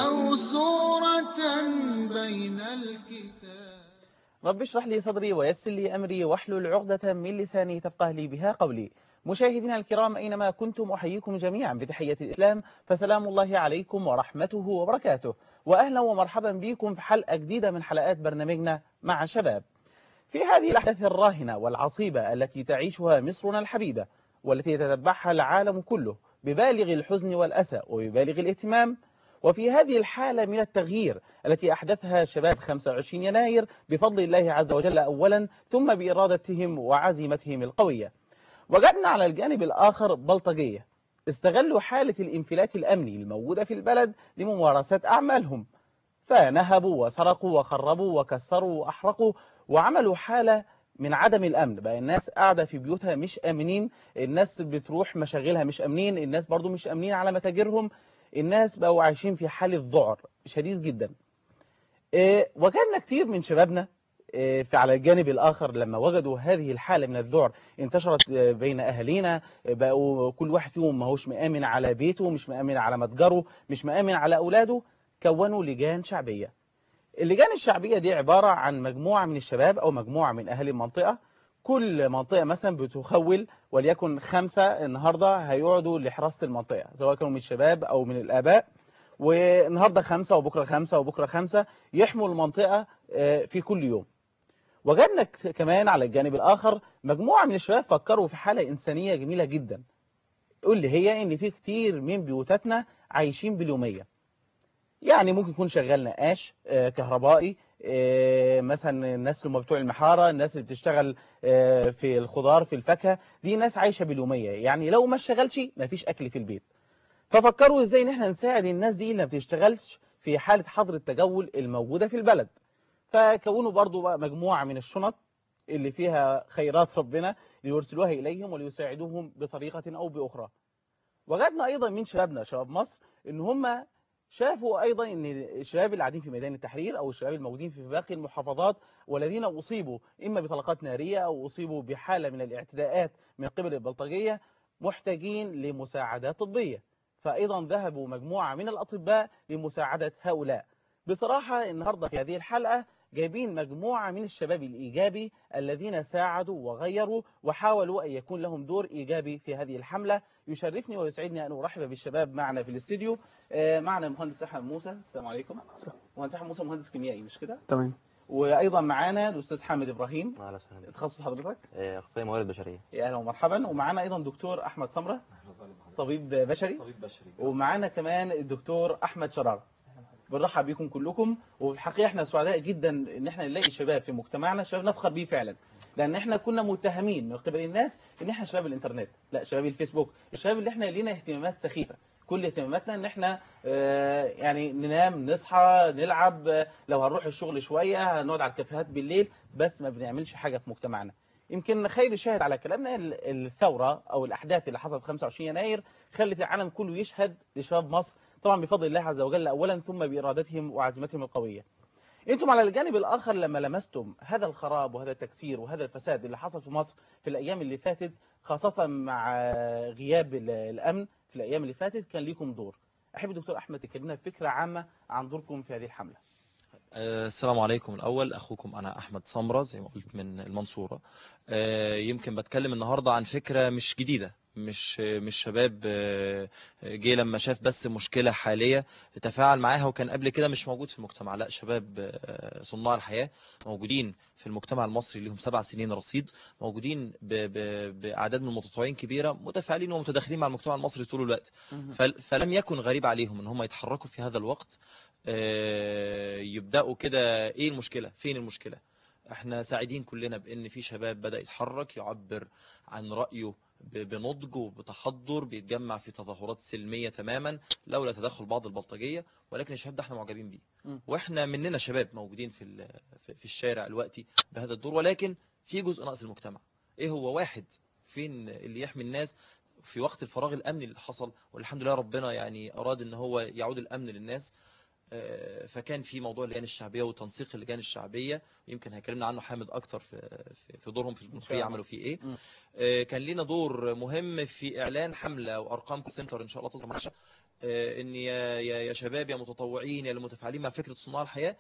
أو سورة بين الكتاب رب اشرح لي صدري ويسر لي أمري واحلل عقدة من لساني تفقه لي بها قولي مشاهدينا الكرام أينما كنتم أحييكم جميعا بتحية الإسلام فسلام الله عليكم ورحمته وبركاته وأهلا ومرحبا بكم في حلقة جديدة من حلقات برنامجنا مع شباب في هذه الأحداث الراهنة والعصيبة التي تعيشها مصرنا الحبيبة والتي يتتبعها العالم كله ببالغ الحزن والأسى وببالغ الاهتمام وفي هذه الحالة من التغيير التي أحدثها شباب 25 يناير بفضل الله عز وجل أولا ثم بإرادتهم وعزيمتهم القوية وجدنا على الجانب الآخر بلطجية استغلوا حالة الانفلات الأمني الموجودة في البلد لممارسة أعمالهم فنهبوا وسرقوا وخربوا وكسروا وأحرقوا وعملوا حالة من عدم الأمن بقى الناس قاعدة في بيوتها مش أمنين الناس بتروح مشاغلها مش أمنين الناس برضو مش أمنين على متاجرهم الناس بقوا عايشين في حالة ذعر شديد جدا إيه وكان كتير من شبابنا إيه في على الجانب الآخر لما وجدوا هذه الحالة من الذعر انتشرت إيه بين أهالينا بقوا كل واحد فيهم ما هوش مآمن على بيته مش مآمن على متجره مش مآمن على أولاده كونوا لجان شعبية اللجان الشعبية دي عبارة عن مجموعة من الشباب أو مجموعة من أهالي المنطقة كل منطقة مثلا بتخول وليكن خمسة النهاردة هيقعدوا لحراسة المنطقة سواء كانوا من الشباب أو من الآباء والنهاردة خمسة وبكرة خمسة وبكرة خمسة يحموا المنطقة في كل يوم وجدنا كمان على الجانب الآخر مجموعة من الشباب فكروا في حالة إنسانية جميلة جدا اللي هي إن في كتير من بيوتاتنا عايشين باليومية يعني ممكن يكون شغال نقاش كهربائي مثلا الناس اللي بتوع المحارة الناس اللي بتشتغل في الخضار في الفاكهة دي ناس عايشة باليومية يعني لو ما اشتغلش مفيش أكل في البيت ففكروا ازاي ان احنا نساعد الناس دي اللي ما بتشتغلش في حالة حظر التجول الموجودة في البلد فكونوا برضو بقى مجموعة من الشنط اللي فيها خيرات ربنا ليرسلوها إليهم وليساعدوهم بطريقة أو بأخرى وجدنا أيضا من شبابنا شباب مصر ان هم شافوا أيضا أن الشباب اللي قاعدين في ميدان التحرير أو الشباب الموجودين في باقي المحافظات والذين أصيبوا إما بطلقات نارية أو أصيبوا بحالة من الاعتداءات من قبل البلطجية محتاجين لمساعدات طبية فأيضا ذهبوا مجموعة من الأطباء لمساعدة هؤلاء بصراحة النهاردة في هذه الحلقة جايبين مجموعة من الشباب الإيجابي الذين ساعدوا وغيروا وحاولوا أن يكون لهم دور إيجابي في هذه الحملة يشرفني ويسعدني أن أرحب بالشباب معنا في الاستديو معنا المهندس أحمد موسى السلام عليكم مهندس أحمد موسى مهندس كيميائي مش كده؟ تمام وأيضا معانا الأستاذ حامد إبراهيم اهلا وسهلا تخصص حضرتك؟ اخصائي موارد بشريه يا أهلا ومرحبا ومعانا أيضا دكتور أحمد سمرة طبيب بشري طبيب بشري ومعانا كمان الدكتور أحمد شرار بنرحب بكم كلكم وفي الحقيقة احنا سعداء جدا ان احنا نلاقي شباب في مجتمعنا شباب نفخر بيه فعلا لان احنا كنا متهمين من قبل الناس ان احنا شباب الانترنت لا شباب الفيسبوك الشباب اللي احنا لينا اهتمامات سخيفة كل اهتماماتنا ان احنا اه يعني ننام نصحى نلعب اه لو هنروح الشغل شوية هنقعد على الكافيهات بالليل بس ما بنعملش حاجة في مجتمعنا يمكن خير شاهد على كلامنا الثورة او الاحداث اللي حصلت 25 يناير خلت العالم كله يشهد لشباب مصر طبعا بفضل الله عز وجل أولا ثم بإرادتهم وعزيمتهم القوية انتم على الجانب الآخر لما لمستم هذا الخراب وهذا التكسير وهذا الفساد اللي حصل في مصر في الأيام اللي فاتت خاصة مع غياب الأمن في الأيام اللي فاتت كان ليكم دور أحب دكتور أحمد تكلمنا فكرة عامة عن دوركم في هذه الحملة السلام عليكم الأول أخوكم أنا أحمد سمرة زي ما قلت من المنصورة يمكن بتكلم النهاردة عن فكرة مش جديدة مش مش شباب جه لما شاف بس مشكلة حالية تفاعل معاها وكان قبل كده مش موجود في المجتمع لا شباب صناع الحياة موجودين في المجتمع المصري لهم سبع سنين رصيد موجودين بأعداد من المتطوعين كبيرة متفاعلين ومتداخلين مع المجتمع المصري طول الوقت فلم يكن غريب عليهم ان هم يتحركوا في هذا الوقت يبدأوا كده ايه المشكلة فين المشكلة احنا سعيدين كلنا بان في شباب بدأ يتحرك يعبر عن رأيه بنضج وبتحضر بيتجمع في تظاهرات سلمية تماما لولا تدخل بعض البلطجية ولكن الشباب ده احنا معجبين بيه واحنا مننا شباب موجودين في في الشارع الوقتي بهذا الدور ولكن في جزء ناقص المجتمع ايه هو واحد فين اللي يحمي الناس في وقت الفراغ الامني اللي حصل والحمد لله ربنا يعني اراد ان هو يعود الامن للناس آه، فكان في موضوع اللجان الشعبيه وتنسيق اللجان الشعبيه يمكن هيكلمنا عنه حامد اكتر في في- في دورهم في شاء المنوفيه الله. عملوا فيه ايه مم. آه، كان لينا دور مهم في اعلان حمله وارقام سنتر ان شاء الله تظهر معانا آه، ان يا يا يا شباب يا متطوعين يا اللي متفاعلين مع فكره صناع الحياه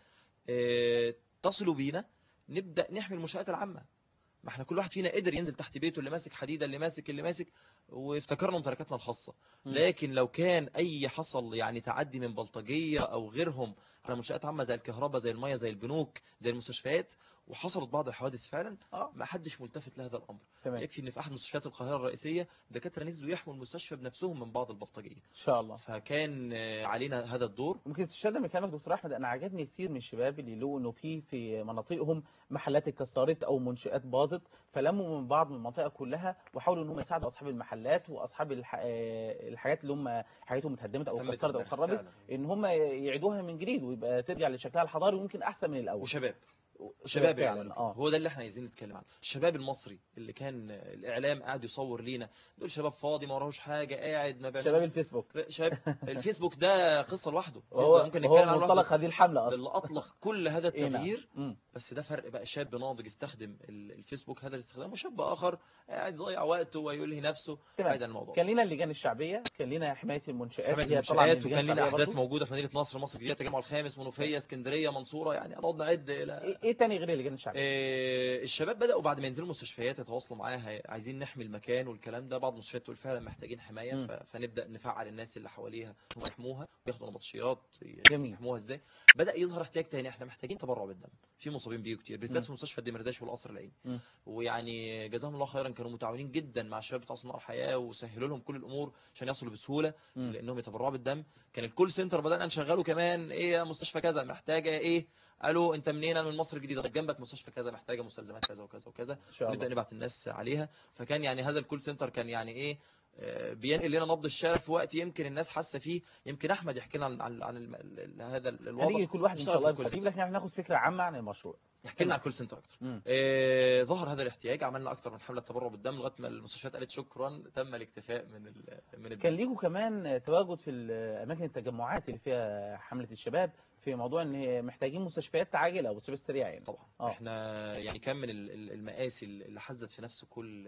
آه، تصلوا بينا نبدا نحمي المنشات العامه ما احنا كل واحد فينا قدر ينزل تحت بيته اللي ماسك حديده اللي ماسك اللي ماسك وافتكرنا ممتلكاتنا الخاصه مم. لكن لو كان اي حصل يعني تعدي من بلطجيه او غيرهم على منشات عامه زي الكهرباء زي الميه زي البنوك زي المستشفيات وحصلت بعض الحوادث فعلا اه ما حدش ملتفت لهذا الامر تمام يكفي ان في احد مستشفيات القاهره الرئيسيه دكاتره نزلوا يحموا المستشفى بنفسهم من بعض البلطجيه ان شاء الله فكان آه، علينا هذا الدور ممكن تستشهد من كلامك دكتور احمد انا عجبني كتير من الشباب اللي لقوا انه في في مناطقهم محلات اتكسرت او منشات باظت فلموا من بعض من المنطقه كلها وحاولوا ان هم يساعدوا اصحاب المحلات واصحاب الح... آه، الحاجات اللي هم حاجاتهم اتهدمت او تم اتكسرت او تدميرها خربت فعلاً. ان هم يعيدوها من جديد ويبقى ترجع لشكلها الحضاري ويمكن احسن من الاول وشباب شباب فعلا يعني اه هو ده اللي احنا عايزين نتكلم عنه الشباب المصري اللي كان الاعلام قاعد يصور لينا دول شباب فاضي ما وراهوش حاجه قاعد ما بيعمل شباب الفيسبوك شباب الفيسبوك ده قصه لوحده وهو ممكن وهو نتكلم عنه منطلق لوحده. هذه الحمله ده اصلا اللي اطلق كل هذا إيه نعم. التغيير مم. بس ده فرق بقى شاب ناضج استخدم ال- الفيسبوك هذا الاستخدام وشاب اخر قاعد يضيع وقته ويلهي نفسه تمام. بعيد عن الموضوع كان لنا اللجان الشعبيه كان لنا حمايه المنشات حمايه هي طبعا المنشآت اللجان وكان لنا الشعبية احداث برضو. موجوده في مدينه نصر مصر الجديده التجمع الخامس منوفيه اسكندريه منصوره يعني نقعد نعد الى ايه إيه تاني غير اللجان الشعبيه آه، الشباب بدأوا بعد ما ينزلوا مستشفيات يتواصلوا معاها عايزين نحمي المكان والكلام ده بعض المستشفيات تقول فعلا محتاجين حماية مم. ف- فنبدأ نفعل الناس اللي حواليها هم يحموها وياخدوا نبطشيات جميل. يحموها ازاي بدأ يظهر احتياج تاني احنا محتاجين تبرع بالدم في مصابين بيه كتير مم. بالذات في مستشفى الدمرداش والقصر العيني مم. ويعني جزاهم الله خيرا كانوا متعاونين جدا مع الشباب بتاع صناع الحياة وسهلوا لهم كل الامور عشان يصلوا بسهولة مم. لانهم يتبرعوا بالدم كان الكول سنتر بدأنا نشغله كمان ايه يا مستشفى كذا محتاجة ايه قالوا انت منين انا من مصر الجديده طيب جنبك مستشفى كذا محتاجه مستلزمات كذا وكذا وكذا ان شاء ونبدا الله نبعت الناس عليها فكان يعني هذا الكول سنتر كان يعني ايه آه، بينقل لنا نبض الشارع في وقت يمكن الناس حاسه فيه يمكن احمد يحكي لنا عن عن, عن الم- ال- ال- هذا الوضع هنيجي كل واحد ان نشتغل شاء الله في الكول بترتيب سنتر. لكن احنا هناخد فكره عامه عن المشروع يحكي لنا عن الكول سنتر اكتر مم. آه، ظهر هذا الاحتياج عملنا اكتر من حمله تبرع بالدم لغايه ما المستشفيات قالت شكرا تم الاكتفاء من ال- من الدم كان ليكوا كمان تواجد في الاماكن التجمعات اللي فيها حمله الشباب في موضوع ان محتاجين مستشفيات عاجله او مستشفيات سريعه يعني طبعا آه. احنا يعني كم من ال- ال- المآسي اللي حزت في نفس كل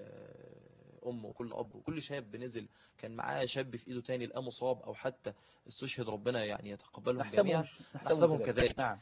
آه، ام وكل اب وكل شاب نزل كان معاه شاب في ايده تاني لقاه مصاب او حتى استشهد ربنا يعني يتقبلهم جميعا نحسبهم نحسبهم كذلك. نعم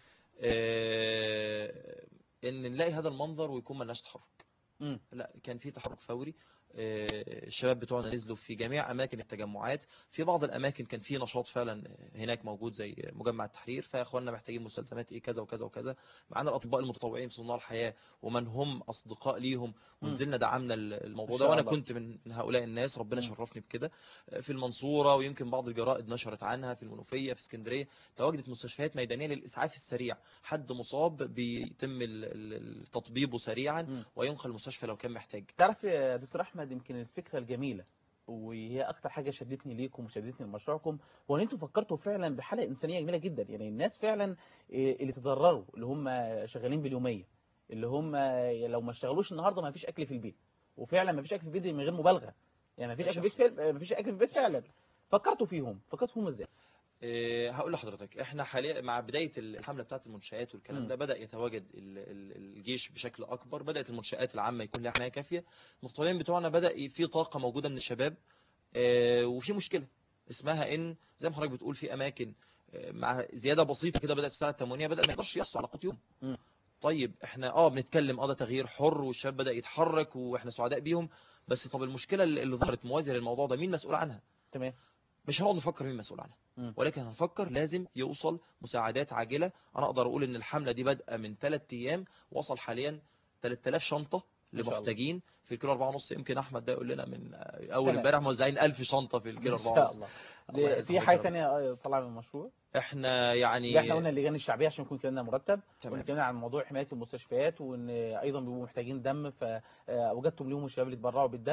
آه، ان نلاقي هذا المنظر ويكون ملناش تحرك مم. لا كان في تحرك فوري آه، الشباب بتوعنا نزلوا في جميع اماكن التجمعات في بعض الاماكن كان في نشاط فعلا هناك موجود زي مجمع التحرير فيا اخواننا محتاجين مستلزمات ايه كذا وكذا وكذا معانا الاطباء المتطوعين في صناع الحياه ومن هم اصدقاء ليهم ونزلنا دعمنا الموضوع إن ده شاء وانا الله. كنت من من هؤلاء الناس ربنا مم. شرفني بكده في المنصوره ويمكن بعض الجرائد نشرت عنها في المنوفيه في اسكندريه تواجدت مستشفيات ميدانيه للاسعاف السريع حد مصاب بيتم ال- ال- تطبيبه سريعا مم. وينقل المستشفى لو كان محتاج تعرف يا دكتور احمد يمكن الفكره الجميله وهي اكتر حاجه شدتني ليكم وشدتني لمشروعكم هو ان انتوا فكرتوا فعلا بحاله انسانيه جميله جدا يعني الناس فعلا إيه، اللي تضرروا اللي هم شغالين باليوميه اللي هم لو ما اشتغلوش النهارده ما فيش اكل في البيت وفعلا ما فيش اكل في البيت دي من غير مبالغه يعني ما فيش اكل في البيت فعلا ما فيش اكل في البيت فعلا فكرتوا فيهم فكرتوا فيهم ازاي إيه، هقول لحضرتك احنا حاليا مع بدايه الحمله بتاعه المنشات والكلام مم. ده بدا يتواجد ال- ال- الجيش بشكل اكبر بدات المنشات العامه يكون لها حمايه كافيه المتطوعين بتوعنا بدا ي- في طاقه موجوده من الشباب آه، وفي مشكله اسمها ان زي ما حضرتك بتقول في اماكن آه، مع زياده بسيطه كده بدات في السنه الثمانيه بدا ما يقدرش يحصل على قوت يوم مم. طيب احنا اه بنتكلم اه ده تغيير حر والشباب بدا يتحرك واحنا سعداء بيهم بس طب المشكله اللي اللي ظهرت موازيه للموضوع ده مين مسؤول عنها تمام مش هنقعد نفكر مين مسؤول عنها مم. ولكن هنفكر لازم يوصل مساعدات عاجله انا اقدر اقول ان الحمله دي بادئه من ثلاث ايام وصل حاليا 3000 شنطه ما شاء الله. لمحتاجين في الكيلو 4 ونص يمكن احمد ده يقول لنا من اول تمام. امبارح موزعين 1000 شنطه في الكيلو ان 4 شاء ونص الله الله ليه- يعز في حضرتك حاجه يا رب. ثانيه آه، طالعه من المشروع احنا يعني اللي احنا قلنا اللجان الشعبيه عشان يكون كلامنا مرتب تمام واتكلمنا عن موضوع حمايه المستشفيات وان ايضا بيبقوا محتاجين دم فوجدتم ليهم الشباب اللي اتبرعوا بالدم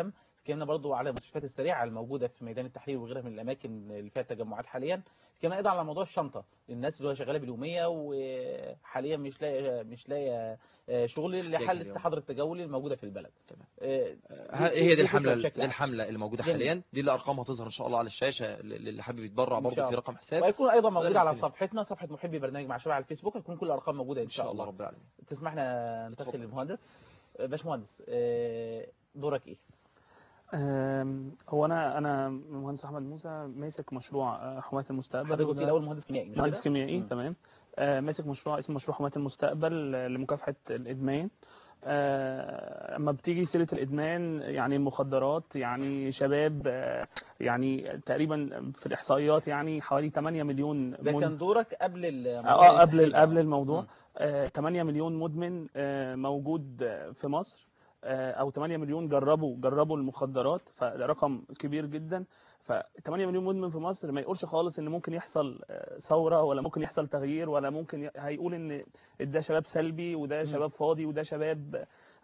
اتكلمنا برضو على المستشفيات السريعه الموجوده في ميدان التحرير وغيرها من الاماكن اللي فيها تجمعات حاليا اتكلمنا ايضا على موضوع الشنطه الناس اللي هو شغاله باليوميه وحاليا مش لاقيه مش لاقيه آه، شغل لحل اليوم. التحضر التجولي الموجوده في البلد تمام. آه، ه- دي- هي دي دي الحمله فكرة بشكل دي عام. الحمله اللي موجوده جميل. حاليا دي الارقام هتظهر ان شاء الله على الشاشه اللي حابب يتبرع إن برضه شاء في الله. رقم حساب وهيكون ايضا موجود غير على الكلام. صفحتنا صفحه محبي برنامج مع شباب على الفيسبوك هتكون كل الارقام موجوده ان شاء الله رب العالمين تسمحنا ننتقل اتفضل. للمهندس آه، باشمهندس آه، دورك ايه أم، هو انا انا مهندس احمد موسى ماسك مشروع آه، حمايه المستقبل حضرتك قلت وده- لي الاول مهندس كيميائي مش مهندس كده؟ كيميائي مم. تمام آه، ماسك مشروع اسمه مشروع حمايه المستقبل آه، لمكافحه الادمان آه، اما بتيجي سيره الادمان يعني المخدرات يعني شباب آه، يعني تقريبا في الاحصائيات يعني حوالي 8 مليون ده مد- كان دورك قبل ال اه قبل التحرير. قبل الموضوع مم. آه، 8 مليون مدمن آه، موجود آه، في مصر آه، او 8 مليون جربوا جربوا المخدرات فده رقم كبير جدا ف 8 مليون مدمن في مصر ما يقولش خالص ان ممكن يحصل آه، ثوره ولا ممكن يحصل تغيير ولا ممكن ي... هيقول ان ده شباب سلبي وده شباب فاضي وده شباب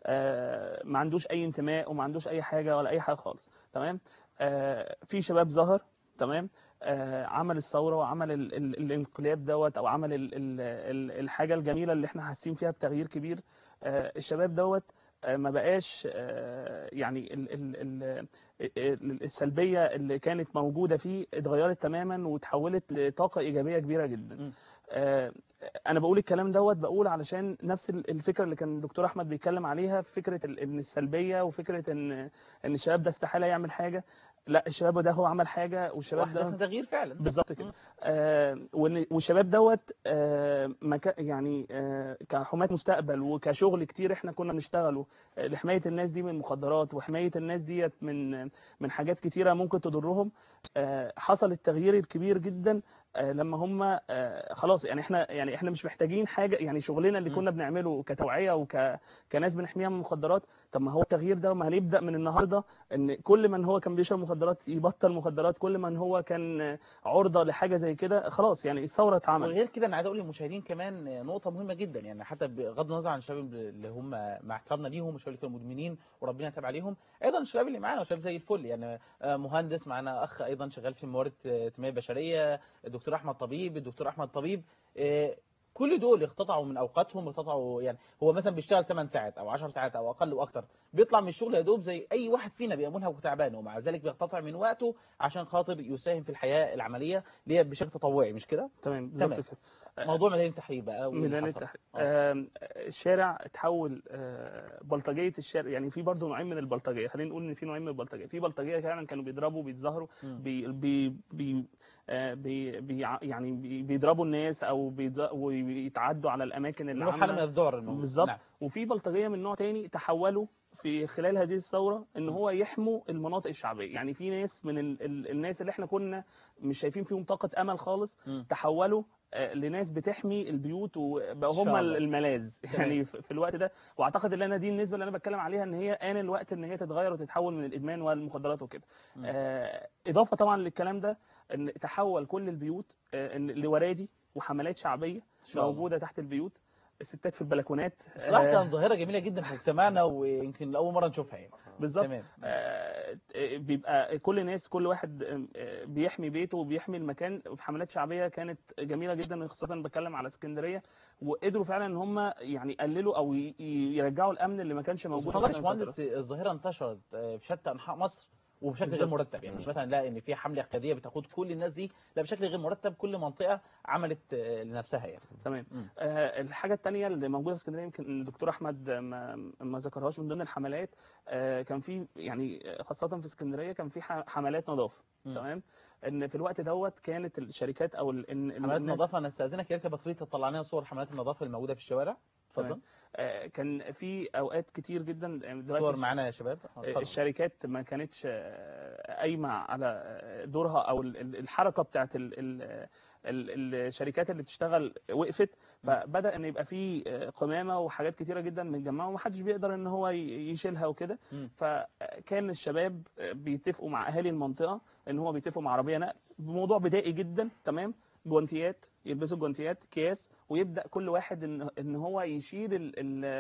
آه، ما عندوش اي انتماء وما عندوش اي حاجه ولا اي حاجه خالص تمام آه، في شباب ظهر تمام آه، عمل الثوره وعمل ال ال الانقلاب دوت او عمل ال ال ال الحاجه الجميله اللي احنا حاسين فيها بتغيير كبير آه، الشباب دوت آه، ما بقاش آه، يعني ال ال ال ال- السلبيه اللي كانت موجوده فيه اتغيرت تماما وتحولت لطاقه ايجابيه كبيره جدا م. آه، انا بقول الكلام دوت بقول علشان نفس ال- الفكره اللي كان الدكتور احمد بيتكلم عليها فكره ال- ان السلبيه وفكره ان ان الشباب ده استحاله يعمل حاجه لا الشباب ده هو عمل حاجه والشباب ده واحدث تغيير فعلا بالظبط مم. كده آه وإن- والشباب دوت آه مكا يعني آه كحماة مستقبل وكشغل كتير احنا كنا بنشتغله آه لحماية الناس دي من المخدرات وحماية الناس ديت من من حاجات كتيرة ممكن تضرهم آه حصل التغيير الكبير جدا آه لما هم آه خلاص يعني احنا يعني احنا مش محتاجين حاجة يعني شغلنا اللي مم. كنا بنعمله كتوعية وكناس بنحميها من المخدرات طب ما هو التغيير ده ما هنبدأ من النهارده ان كل من هو كان بيشرب مخدرات يبطل مخدرات كل من هو كان عرضه لحاجه زي كده خلاص يعني الثوره اتعملت وغير كده انا عايز اقول للمشاهدين كمان نقطه مهمه جدا يعني حتى بغض النظر عن الشباب اللي هم مع احترامنا ليهم والشباب اللي كانوا مدمنين وربنا يتاب عليهم ايضا الشباب اللي معانا شباب زي الفل يعني آه، مهندس معانا اخ ايضا شغال في موارد آه، تنميه بشريه الدكتور احمد طبيب الدكتور احمد طبيب آه، كل دول اقتطعوا من اوقاتهم اقتطعوا يعني هو مثلا بيشتغل 8 ساعات او 10 ساعات او اقل واكتر بيطلع من الشغل يا دوب زي اي واحد فينا بيبقى منهك وتعبان ومع ذلك بيقتطع من وقته عشان خاطر يساهم في الحياه العمليه اللي هي بشكل تطوعي مش كده تمام بالظبط تمام. كده موضوع ميدان التحرير بقى واللي ميدان حصل. التحرير آه. آم، الشارع اتحول آه، بلطجيه الشارع يعني في برضه نوعين من البلطجيه خلينا نقول ان في نوعين من البلطجيه في بلطجيه فعلا كانوا بيضربوا بيتظاهروا مم. بي بي بي آه، بي بي يعني بي بيضربوا الناس او بيض- ويتعدوا على الاماكن اللي له حاله من عامله الذعر الموجود. بالظبط نعم. وفي بلطجيه من نوع تاني تحولوا في خلال هذه الثوره ان هو يحموا المناطق الشعبيه يعني في ناس من ال ال الناس اللي احنا كنا مش شايفين فيهم طاقه امل خالص مم. تحولوا آه، لناس بتحمي البيوت وبقوا إن شاء هم الله. الملاذ تمام. يعني في في الوقت ده واعتقد ان انا دي النسبه اللي انا بتكلم عليها ان هي ان الوقت ان هي تتغير وتتحول من الادمان والمخدرات وكده مم. آه، اضافه طبعا للكلام ده ان تحول كل البيوت آه، إن لورادي وحملات شعبيه إن شاء الله. موجوده تحت البيوت الستات في البلكونات بصراحه آه، كانت ظاهره جميله جدا في مجتمعنا ويمكن لاول مره نشوفها يعني بالظبط تمام آه، بيبقى كل الناس كل واحد آه، بيحمي بيته وبيحمي المكان في حملات شعبيه كانت جميله جدا خاصه بتكلم على اسكندريه وقدروا فعلا ان هم يعني يقللوا او ي- ي- يرجعوا الامن اللي ما كانش موجود سبحان الله يا مثلاً في باشمهندس الظاهره انتشرت آه، في شتى انحاء مصر وبشكل غير بالظبط. مرتب يعني مش مثلا لا ان في حمله اعتياديه بتاخد كل الناس دي لا بشكل غير مرتب كل منطقه عملت آه، لنفسها يعني تمام مم. آه الحاجه الثانيه اللي موجوده في اسكندريه يمكن الدكتور احمد ما, ما ذكرهاش من ضمن الحملات آه كان في يعني خاصه في اسكندريه كان في ح- حملات نظافه مم. تمام ان في الوقت دوت كانت الشركات او ال- إن- حملات الناس- نظافه انا استاذنك يا ريت يا بطريق تطلع لنا صور حملات النظافه الموجوده في الشوارع اتفضل تمام. آه، كان في اوقات كتير جدا دلوقتي صور الش- معانا يا شباب آه، اتفضل. الشركات ما كانتش آه، قايمه على آه، دورها او ال- ال- الحركه بتاعت ال- ال- ال- الشركات اللي بتشتغل وقفت فبدا ان يبقى في آه، قمامه وحاجات كتيره جدا متجمعه ومحدش بيقدر ان هو ي- يشيلها وكده مم. فكان الشباب آه، بيتفقوا مع اهالي المنطقه ان هو بيتفقوا مع عربيه نقل بموضوع بدائي جدا تمام جوانتيات يلبسوا جوانتيات اكياس ويبدا كل واحد ان ان هو يشيل ال ال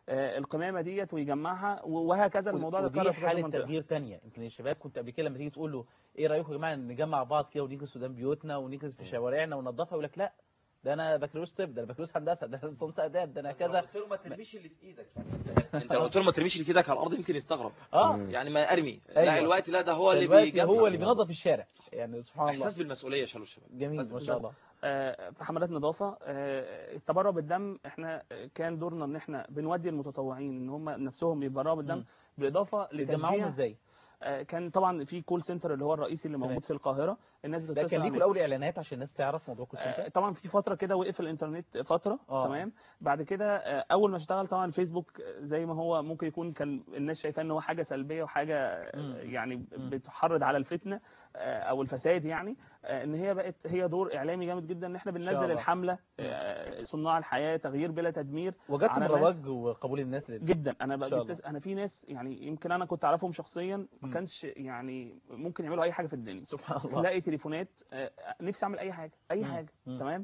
آه، القمامه ديت ويجمعها و- وهكذا الموضوع ده اتكرر ودي في كذا حاله منطقة. تغيير تانية يمكن الشباب كنت قبل كده لما تيجي تقول له ايه رايكم يا جماعه نجمع بعض كده ونكنس قدام بيوتنا ونكنس في شوارعنا وننظفها يقول لك لا ده انا بكالوريوس طب ده انا بكالوريوس هندسه ده انا ليسانس اداب ده انا كذا قلت له ما ترميش اللي في ايدك يعني انت انت لو قلت له ما ترميش اللي في ايدك على الارض يمكن يستغرب اه يعني ما ارمي أيوة. لا الوقت لا ده هو اللي دلوقتي بيجمع هو اللي بينظف الشارع يعني سبحان الله احساس بالمسؤوليه شالوا الشباب جميل ما شاء الله آه، في حملات نظافه آه، التبرع بالدم احنا آه، كان دورنا ان احنا بنودي المتطوعين ان هم نفسهم يتبرعوا بالدم مم. بالاضافه بتجمعوهم لتشجيع ازاي آه، كان طبعا في كول سنتر اللي هو الرئيسي اللي تمام. موجود في القاهره الناس ده بتتصل كان ليكوا عليه. الاول اعلانات عشان الناس تعرف موضوع كول آه، سنتر طبعا في فتره كده وقف الانترنت فتره آه. تمام بعد كده آه، اول ما اشتغل طبعا الفيسبوك آه، زي ما هو ممكن يكون كان الناس شايفاه ان هو حاجه سلبيه وحاجه آه، مم. يعني مم. بتحرض على الفتنه آه، او الفساد يعني آه، ان هي بقت هي دور اعلامي جامد جدا ان احنا شاء بننزل الله. الحمله آه، صناع الحياه تغيير بلا تدمير وجدتم على الناس. رواج وقبول الناس لل... جدا انا إن بقى شاء بتس... انا في ناس يعني يمكن انا كنت اعرفهم شخصيا مم. ما كانش يعني ممكن يعملوا اي حاجه في الدنيا سبحان الله تلاقي تليفونات آه، نفسي اعمل اي حاجه اي مم. حاجه مم. تمام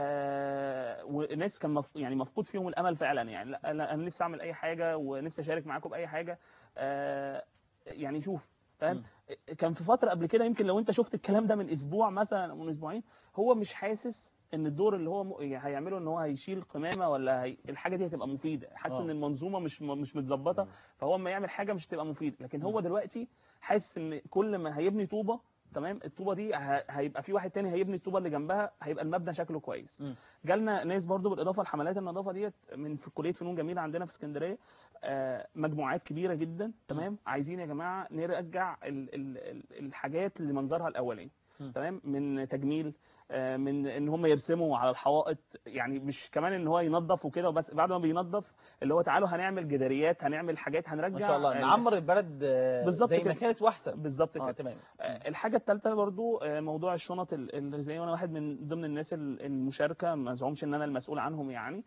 آه وناس كان مف... يعني مفقود فيهم الامل فعلا يعني لا لا، انا نفسي اعمل اي حاجه ونفسي اشارك معاكم باي حاجه آه يعني شوف فاهم كان في فتره قبل كده يمكن لو انت شفت الكلام ده من اسبوع مثلا او من اسبوعين هو مش حاسس ان الدور اللي هو م... يعني هيعمله ان هو هيشيل قمامه ولا هي... الحاجه دي هتبقى مفيده حاسس آه. ان المنظومه مش م- مش متظبطه مم. فهو اما يعمل حاجه مش هتبقى مفيده لكن هو مم. دلوقتي حاسس ان كل ما هيبني طوبه تمام الطوبه دي ه- هيبقى في واحد تاني هيبني الطوبه اللي جنبها هيبقى المبنى شكله كويس مم. جالنا ناس برضو بالاضافه لحملات النظافه ديت من في كليه فنون جميله عندنا في اسكندريه آه، مجموعات كبيره جدا تمام عايزين يا جماعه نرجع ال- ال- ال- الحاجات لمنظرها الاولاني مم. تمام من تجميل آه، من ان هم يرسموا على الحوائط يعني مش كمان ان هو ينظف وكده وبس بعد ما بينظف اللي هو تعالوا هنعمل جداريات هنعمل حاجات هنرجع ما شاء الله ال- نعمر البلد آه، بالظبط زي ما كده. كانت واحسن بالظبط اه كده تمام آه، الحاجة الثالثة برضو آه، موضوع الشنط ال- الغذائية وأنا واحد من ضمن الناس ال- المشاركة ما أزعمش إن أنا المسؤول عنهم يعني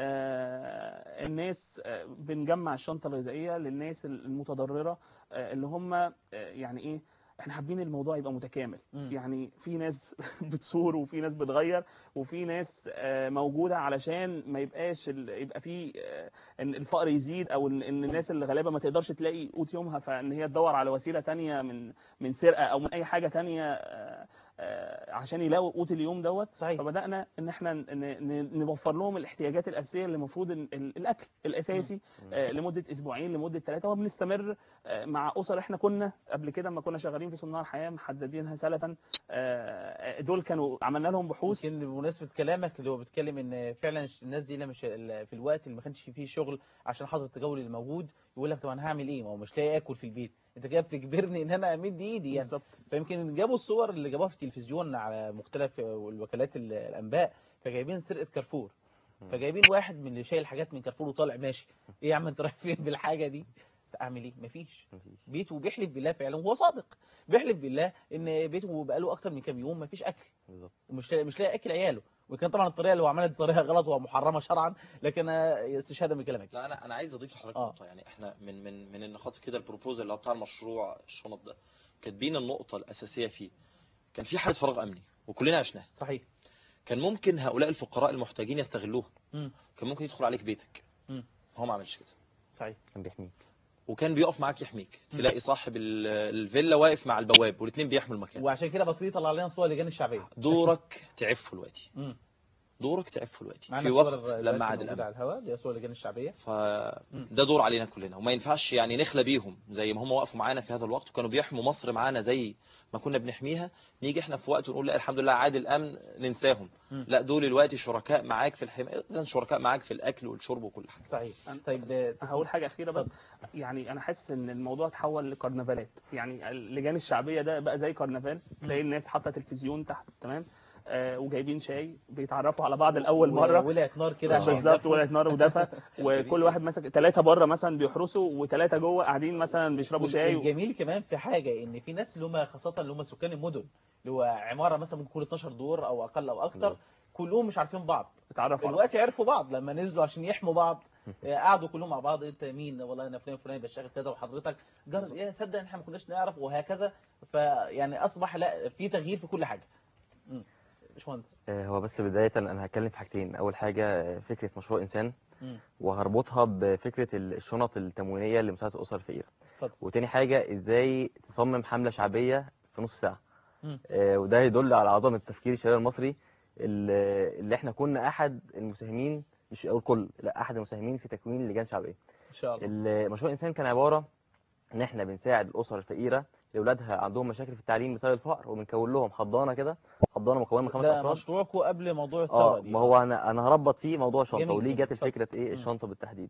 آه، الناس آه، بنجمع الشنطة الغذائية للناس المتضررة آه، اللي هم آه، يعني إيه احنا حابين الموضوع يبقى متكامل مم. يعني في ناس بتصور وفي ناس بتغير وفي ناس آه، موجوده علشان ما يبقاش ال- يبقى في آه، ان الفقر يزيد او ان إن الناس اللي غالبا ما تقدرش تلاقي قوت يومها فان هي تدور على وسيله تانية من من سرقه او من اي حاجه تانية آه، آه، عشان يلاقوا قوت اليوم دوت صحيح فبدانا ان احنا ن- ن- نوفر لهم الاحتياجات الاساسيه اللي المفروض إن ال- الاكل الاساسي آه، لمده اسبوعين لمده ثلاثه وبنستمر آه، مع اسر احنا كنا قبل كده لما كنا شغالين في صناع الحياه محددينها سلفا آه، دول كانوا عملنا لهم بحوث يمكن بمناسبه كلامك اللي هو بيتكلم ان فعلا الناس دي لما ش- في الوقت اللي ما كانش فيه شغل عشان حظر التجول اللي موجود يقول لك طب انا هعمل ايه ما هو مش لاقي اكل في البيت انت كده بتجبرني ان انا امد ايدي يعني بالظبط فيمكن جابوا الصور اللي جابوها في التلفزيون على مختلف الوكالات ال- الانباء فجايبين سرقه كارفور فجايبين واحد من اللي شايل حاجات من كارفور وطالع ماشي ايه يا عم انت رايح فين بالحاجه دي اعمل ايه مفيش بيته بيحلف بالله فعلا وهو صادق بيحلف بالله ان بيته بقاله اكتر من كام يوم مفيش اكل بالظبط ومش لاقي مش لاقي اكل عياله وكان طبعا الطريقه اللي هو عملها دي طريقه غلط ومحرمه شرعا لكن أنا استشهادا من كلامك لا انا انا عايز اضيف لحضرتك آه. نقطه يعني احنا من من من النقاط كده البروبوزل اللي هو بتاع المشروع الشنط ده كاتبين النقطه الاساسيه فيه كان في حاله فراغ امني وكلنا عشناها صحيح كان ممكن هؤلاء الفقراء المحتاجين يستغلوها مم. كان ممكن يدخل عليك بيتك مم. هو ما عملش كده صحيح كان بيحميك وكان بيقف معاك يحميك تلاقي صاحب ال- الفيلا واقف مع البواب والاثنين بيحموا المكان وعشان كده بطريق طلع لنا صور اللجان الشعبيه دورك تعفه دلوقتي مم. دورك تعفه دلوقتي معانا في صور وقت دلوقتي لما عاد موجودة الامن على الهواء دي صور اللجان الشعبيه فده دور علينا كلنا وما ينفعش يعني نخلى بيهم زي ما هم وقفوا معانا في هذا الوقت وكانوا بيحموا مصر معانا زي ما كنا بنحميها نيجي احنا في وقت ونقول لا الحمد لله عاد الامن ننساهم مم. لا دول دلوقتي شركاء معاك في الحمايه اذا شركاء معاك في الاكل والشرب وكل حاجه صحيح أنا- طيب آه، هقول حاجه اخيره بس يعني انا حاسس ان الموضوع اتحول لكرنفالات يعني اللجان الشعبيه ده بقى زي كرنفال تلاقي الناس حاطه تلفزيون تحت تمام آه وجايبين شاي بيتعرفوا على بعض لاول و- مره ولعت نار كده عشان بالظبط يدفوا. ولعت نار ودفى وكل واحد ماسك ثلاثه بره مثلا بيحرسوا وثلاثه جوه قاعدين مثلا بيشربوا شاي و... والجميل كمان في حاجه ان في ناس اللي هم خاصه اللي هم سكان المدن اللي هو عماره مثلا ممكن تكون 12 دور او اقل او اكتر بالظبط. كلهم مش عارفين بعض اتعرفوا على دلوقتي عرفوا بعض لما نزلوا عشان يحموا بعض آه، قعدوا كلهم مع بعض انت مين والله انا فلان فلان بشتغل كذا وحضرتك جر يا صدق احنا ما كناش نعرف وهكذا فيعني اصبح لا في تغيير في كل حاجه مم. باشمهندس آه، هو بس بداية أنا هتكلم في حاجتين أول حاجة آه، فكرة مشروع إنسان مم. وهربطها بفكره الشنط التموينيه لمساعده الاسر الفقيره اتفضل. وتاني حاجه ازاي تصمم حمله شعبيه في نص ساعه مم. آه، وده يدل على عظمه تفكير الشباب المصري اللي اللي احنا كنا احد المساهمين مش اقول كل لا احد المساهمين في تكوين لجان شعبيه ان شاء الله المشروع الانسان كان عباره ان احنا بنساعد الاسر الفقيره اللي اولادها عندهم مشاكل في التعليم بسبب الفقر وبنكون لهم حضانه كده حضانه مكونه من خمس ده افراد مشروعكم قبل موضوع الثوره اه دي ما هو انا انا هربط فيه موضوع الشنطه جميل وليه جدا. جت اتفضل. الفكره ايه مم. الشنطه بالتحديد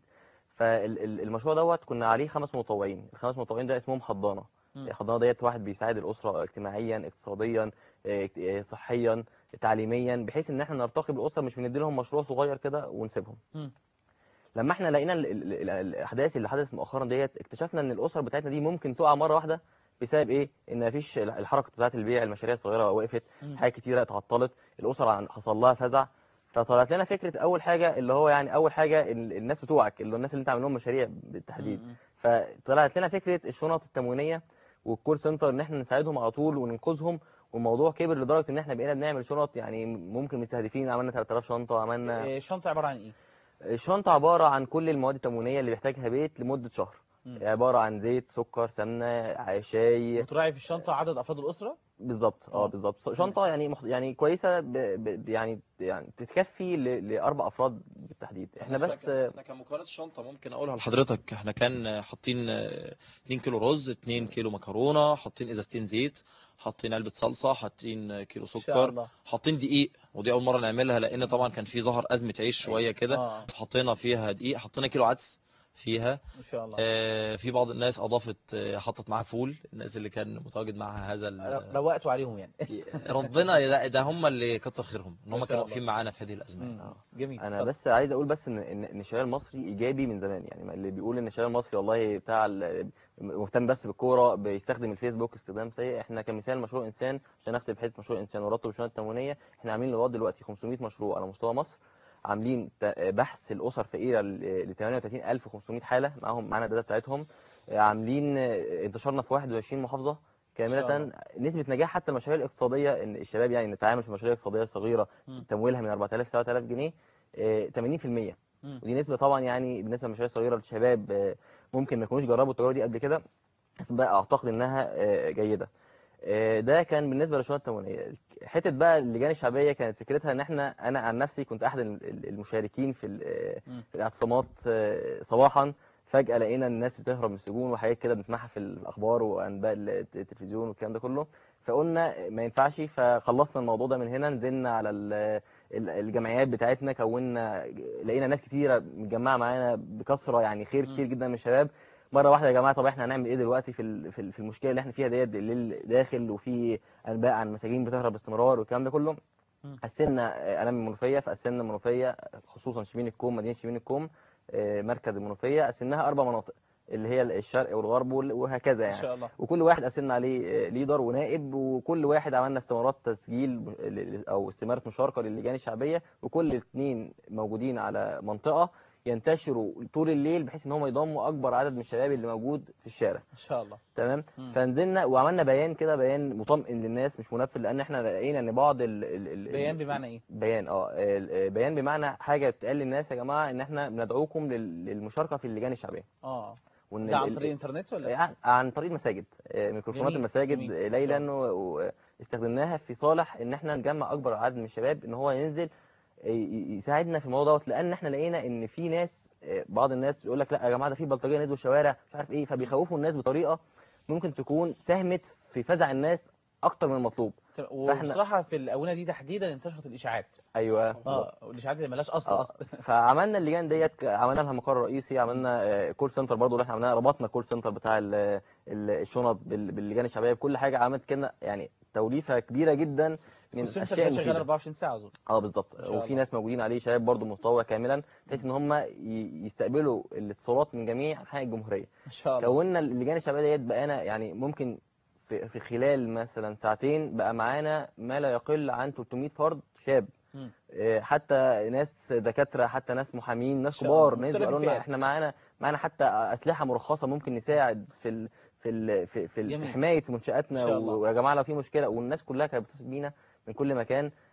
فالمشروع دوت كنا عليه خمس متطوعين الخمس متطوعين ده اسمهم حضانه مم. الحضانه ديت واحد بيساعد الاسره اجتماعيا اقتصاديا آه، اجت- آه، صحيا تعليميا بحيث ان احنا نرتقي بالاسره مش بندي لهم مشروع صغير كده ونسيبهم مم. لما احنا لقينا ال- ال- ال- الاحداث اللي حدثت مؤخرا ديت اكتشفنا ان الاسر بتاعتنا دي ممكن تقع مره واحده بسبب ايه ان مفيش الحركه بتاعت البيع المشاريع الصغيره وقفت مم. حاجات كتيره اتعطلت الاسر عن- حصل لها فزع فطلعت لنا فكره اول حاجه اللي هو يعني اول حاجه ال- الناس بتوعك اللي هو الناس اللي انت عامل لهم مشاريع بالتحديد مم. فطلعت لنا فكره الشنط التموينيه والكول سنتر ان احنا نساعدهم على طول وننقذهم والموضوع كبر لدرجه ان احنا بقينا بنعمل شنط يعني ممكن مستهدفين عملنا 3000 شنطه عملنا إيه، الشنطه عباره عن ايه الشنطة عبارة عن كل المواد التموينية اللي بيحتاجها بيت لمدة شهر مم. عبارة عن زيت سكر سمنة شاي وتراعي في الشنطه عدد افراد الاسره بالظبط آه. اه بالظبط شنطة يعني مخ... يعني كويسة ب... ب... يعني يعني تكفي ل... لأربع أفراد بالتحديد احنا بس احنا كمكونات الشنطه ممكن اقولها لحضرتك احنا كان حاطين آه، 2 كيلو رز 2 كيلو مكرونه حاطين ازازتين زيت حاطين علبه صلصه حاطين كيلو ان شاء سكر الله حاطين دقيق ودي اول مره نعملها لان طبعا كان في ظهر ازمه عيش شويه كده اه حطينا فيها دقيق حطينا كيلو عدس فيها ان شاء الله آه، في بعض الناس اضافت آه، حطت معاها فول الناس اللي كان متواجد معاها هذا ال- روقتوا عليهم يعني ربنا ده, ده هم اللي كتر خيرهم ان ما هم شاء كانوا الله. واقفين معانا في هذه الازمات مم. جميل أنا اتفضل. بس عايز أقول بس إن إن إن الشباب المصري إيجابي من زمان يعني اللي بيقول إن الشباب المصري والله بتاع ال- مهتم بس بالكورة بيستخدم الفيسبوك استخدام سيء إحنا كمثال مشروع إنسان عشان أختم حتة مشروع إنسان وربطه بالشؤون التموينية إحنا عاملين لغاية دلوقتي 500 مشروع على مستوى مصر عاملين ت- بحث الاسر فقيره ل 38500 حاله معاهم معانا الداتا بتاعتهم عاملين انتشرنا في 21 محافظه إن شاء كامله الله. نسبه نجاح حتى المشاريع الاقتصاديه ان الشباب يعني نتعامل في مشاريع اقتصاديه صغيره مم. تمويلها من 4000 7000 جنيه آه، 80% مم. ودي نسبه طبعا يعني بالنسبه للمشاريع الصغيره للشباب آه، ممكن ما يكونوش جربوا التجربه دي قبل كده بس بقى اعتقد انها آه، جيده آه، ده كان بالنسبه للشؤون التموينيه حته بقى اللجان الشعبيه كانت فكرتها ان احنا انا عن نفسي كنت احد ال- ال- المشاركين في ال- آه، مم. في الاعتصامات آه، صباحا فجاه لقينا الناس بتهرب من السجون وحاجات كده بنسمعها في الاخبار وانباء الت- التلفزيون والكلام ده كله فقلنا ما ينفعش فخلصنا الموضوع ده من هنا نزلنا على ال- ال- الجمعيات بتاعتنا كونا لقينا ناس كتيره متجمعه معانا بكثره يعني خير مم. كتير جدا من الشباب مره واحده يا جماعه طب احنا هنعمل ايه دلوقتي في ال- في ال- في المشكله اللي احنا فيها ديت الليل داخل وفي انباء عن مساجين بتهرب باستمرار والكلام ده كله مم. قسمنا آه، انا من المنوفيه فقسمنا المنوفيه خصوصا شبين الكوم مدينه شبين الكوم آه، مركز المنوفيه قسمناها اربع مناطق اللي هي الشرق والغرب وال- وهكذا ان يعني شاء الله وكل واحد قسمنا عليه آه، ليدر ونائب وكل واحد عملنا استمارات تسجيل ب- ل- او استمارة مشاركة للجان الشعبية وكل اثنين موجودين على منطقة ينتشروا طول الليل بحيث ان هم يضموا اكبر عدد من الشباب اللي موجود في الشارع ان شاء الله تمام مم. فنزلنا وعملنا بيان كده بيان مطمئن للناس مش منفذ لان احنا لقينا ان بعض ال ال ال بيان بمعنى ايه بيان اه ال- آه، بيان بمعنى حاجه بتقال للناس يا جماعه ان احنا بندعوكم لل- للمشاركه في اللجان الشعبيه اه وان ده ال- عن ال- طريق الانترنت ولا إيه؟ عن- عن طريق المساجد آه، ميكروفونات جميل، المساجد جميل. آه، ليلا و- واستخدمناها في صالح ان احنا نجمع اكبر عدد من الشباب ان هو ينزل آه، ي- يساعدنا في الموضوع دوت لان احنا لقينا ان في ناس آه، بعض الناس يقول لك لا يا جماعه ده في بلطجيه نزلوا الشوارع مش عارف ايه فبيخوفوا الناس بطريقه ممكن تكون ساهمت في فزع الناس اكتر من المطلوب وبصراحه في الاونه دي تحديدا انتشرت الاشاعات ايوه اه والاشاعات اللي ملهاش اصل آه، اصلا فعملنا اللجان ديت عملنا لها مقر رئيسي عملنا كول سنتر برضو اللي احنا عملناه ربطنا كول سنتر بتاع ال- ال- الشنط بال- باللجان الشعبيه بكل حاجه عملت كده يعني توليفه كبيره جدا من والسنتر الاشياء ده شغال المفيده 24 ساعه اظن اه بالظبط ما شاء وفي الله. ناس موجودين عليه شباب برضو متطوع كاملا بحيث ان هم ي- يستقبلوا الاتصالات من جميع انحاء الجمهوريه ما شاء الله كونا اللجان الشعبيه ديت بقينا يعني ممكن في في خلال مثلا ساعتين بقى معانا ما لا يقل عن 300 فرد شاب مم. آه، حتى ناس دكاتره حتى ناس محامين ناس شاء الله. كبار ناس مختلف قالوا لنا الفئات. احنا معانا معانا حتى اسلحه مرخصه ممكن نساعد في ال في ال في, في, ال في جميل. حمايه إن منشاتنا شاء الله. ويا جماعه لو في مشكله والناس كلها كانت بتتصل بينا من كل مكان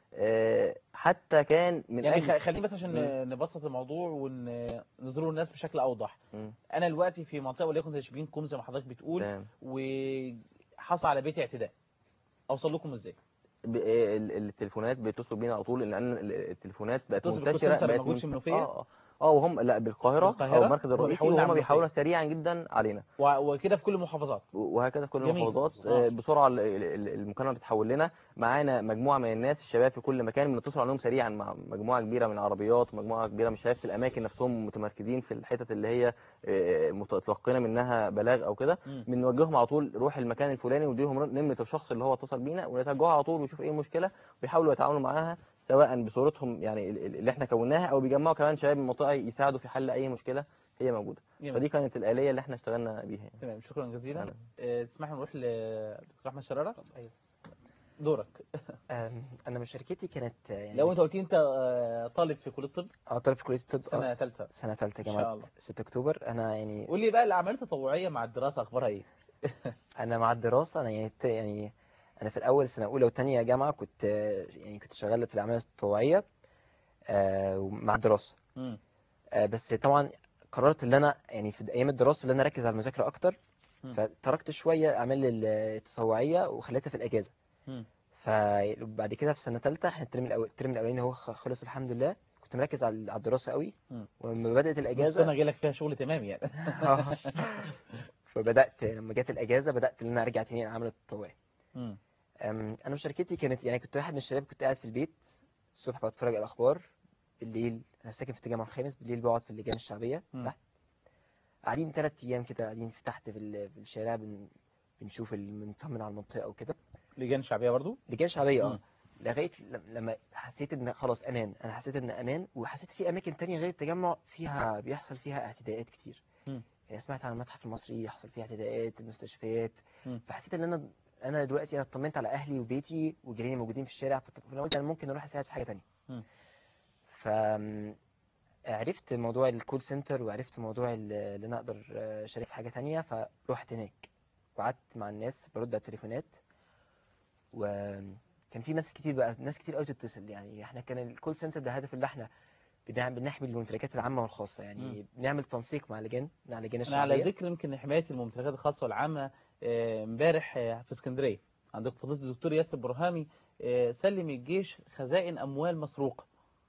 آه، حتى كان من يعني اجل خ- خليني بس عشان مم. نبسط الموضوع ونظهره للناس بشكل اوضح مم، انا دلوقتي في منطقه وليكن زي شبين كوم زي ما حضرتك بتقول تمام وحصل على بيتي اعتداء اوصل لكم ازاي ب- آه، ال- التليفونات بيتصلوا بينا على طول لان ال- التليفونات بقت بتتصل بالكول منتشره سنتر بقت الموجود في من- المنوفية؟ اه اه اه وهم لا بالقاهره بالقاهرة؟ او المركز هم الرئيسي بيحولوا وهم على بيحاولوا المنوفية. سريعا جدا علينا و- وكده في كل المحافظات وهكذا في كل جميل. المحافظات آه. آه، بسرعه ال- ال- المكالمه بتتحول لنا معانا مجموعه من الناس الشباب في كل مكان بنتصل عليهم سريعا مع مجموعه كبيره من العربيات ومجموعه كبيره من الشباب في الاماكن نفسهم متمركزين في الحتت اللي هي آه، متلقينا منها بلاغ او كده مم. بنوجههم على طول روح المكان الفلاني ونديهم نمره الشخص اللي هو اتصل بينا ونتوجهوا على طول ويشوف ايه المشكله ويحاولوا يتعاملوا معاها سواء بصورتهم يعني ال- ال- اللي احنا كوناها او بيجمعوا كمان شباب من المنطقه يساعدوا في حل اي مشكله هي موجوده جميل. فدي كانت الاليه اللي احنا اشتغلنا بيها يعني. تمام شكرا جزيلا أهلا. آه، تسمح لي نروح لدكتور احمد شراره أيوة. دورك أم، انا مشاركتي كانت آه، يعني لو انت قلت لي انت آه، طالب في كليه الطب اه طالب في كليه الطب سنه آه، ثالثه سنه ثالثه إن شاء جامعه الله. 6 اكتوبر انا يعني قول لي بقى الاعمال التطوعيه مع الدراسه اخبارها ايه انا مع الدراسه انا يعني ت- يعني انا في الاول سنه اولى وثانيه جامعه كنت آه، يعني كنت شغال في الاعمال التطوعيه آه، مع الدراسه مم. آه، بس طبعا قررت ان انا يعني في ايام الدراسه ان انا اركز على المذاكره اكتر مم. فتركت شويه اعمال التطوعيه وخليتها في الاجازه مم. فبعد كده في سنه ثالثه احنا الترم الاول الترم الاولاني هو خ- خلص الحمد لله كنت مركز على على الدراسه قوي مم. ولما بدات الاجازه السنه جالك فيها شغل تمام يعني فبدات لما جت الاجازه بدات ان انا ارجع تاني للعمل التطوعي مم. أم، انا مشاركتي كانت يعني كنت واحد من الشباب كنت قاعد في البيت الصبح بتفرج على الاخبار بالليل انا ساكن في التجمع الخامس بالليل بقعد في اللجان الشعبيه مم. تحت قاعدين ثلاث ايام كده قاعدين في تحت في, ال- في الشارع بن... بنشوف ال- بنطمن على المنطقه وكده لجان شعبيه برضو لجان شعبيه مم. اه لغايه لم- لما حسيت ان خلاص امان انا حسيت ان امان وحسيت في اماكن تانية غير التجمع فيها بيحصل فيها اعتداءات كتير مم. يعني سمعت عن المتحف المصري يحصل فيه اعتداءات المستشفيات مم. فحسيت ان انا انا دلوقتي انا اطمنت على اهلي وبيتي وجيراني موجودين في الشارع فط- فانا قلت انا ممكن اروح اساعد في حاجه تانية مم. ف عرفت موضوع الكول سنتر وعرفت موضوع ال- اللي انا اقدر آه، اشارك في حاجه تانية فروحت هناك وقعدت مع الناس برد على التليفونات وكان في ناس كتير بقى ناس كتير قوي تتصل يعني احنا كان الكول سنتر ده هدف اللي احنا بنعمل بنحمي الممتلكات العامه والخاصه يعني مم. بنعمل تنسيق مع لجان مع لجان انا على الشعبيه ذكر يمكن حمايه الممتلكات الخاصه والعامه آه، امبارح آه، في اسكندريه عندك فضيله الدكتور ياسر برهامي آه، سلم الجيش خزائن اموال مسروقه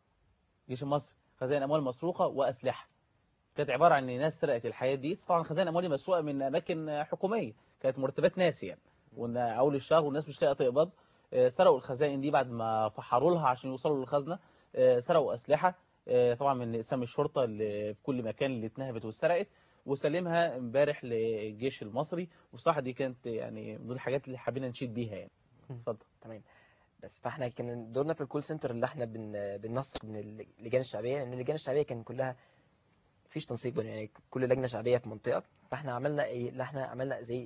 جيش مصر خزائن اموال مسروقه واسلحه كانت عباره عن ان ناس سرقت الحاجات دي طبعا خزائن اموال دي مسروقه من اماكن آه، حكوميه كانت مرتبات ناس يعني وان اول الشهر والناس مش لاقيه تقبض آه، سرقوا الخزائن دي بعد ما فحروا لها عشان يوصلوا للخزنه آه، سرقوا اسلحه آه، طبعا من اقسام الشرطه اللي في كل مكان اللي اتنهبت واتسرقت وسلمها امبارح للجيش المصري وبصراحه دي كانت يعني من ضمن الحاجات اللي حابين نشيد بيها يعني مم. اتفضل تمام بس فاحنا كان دورنا في الكول سنتر اللي احنا بن بننسق من اللجان الشعبيه لان اللجان الشعبيه كان كلها مفيش تنسيق بين يعني كل لجنه شعبيه في منطقه فاحنا عملنا ايه اللي احنا عملنا زي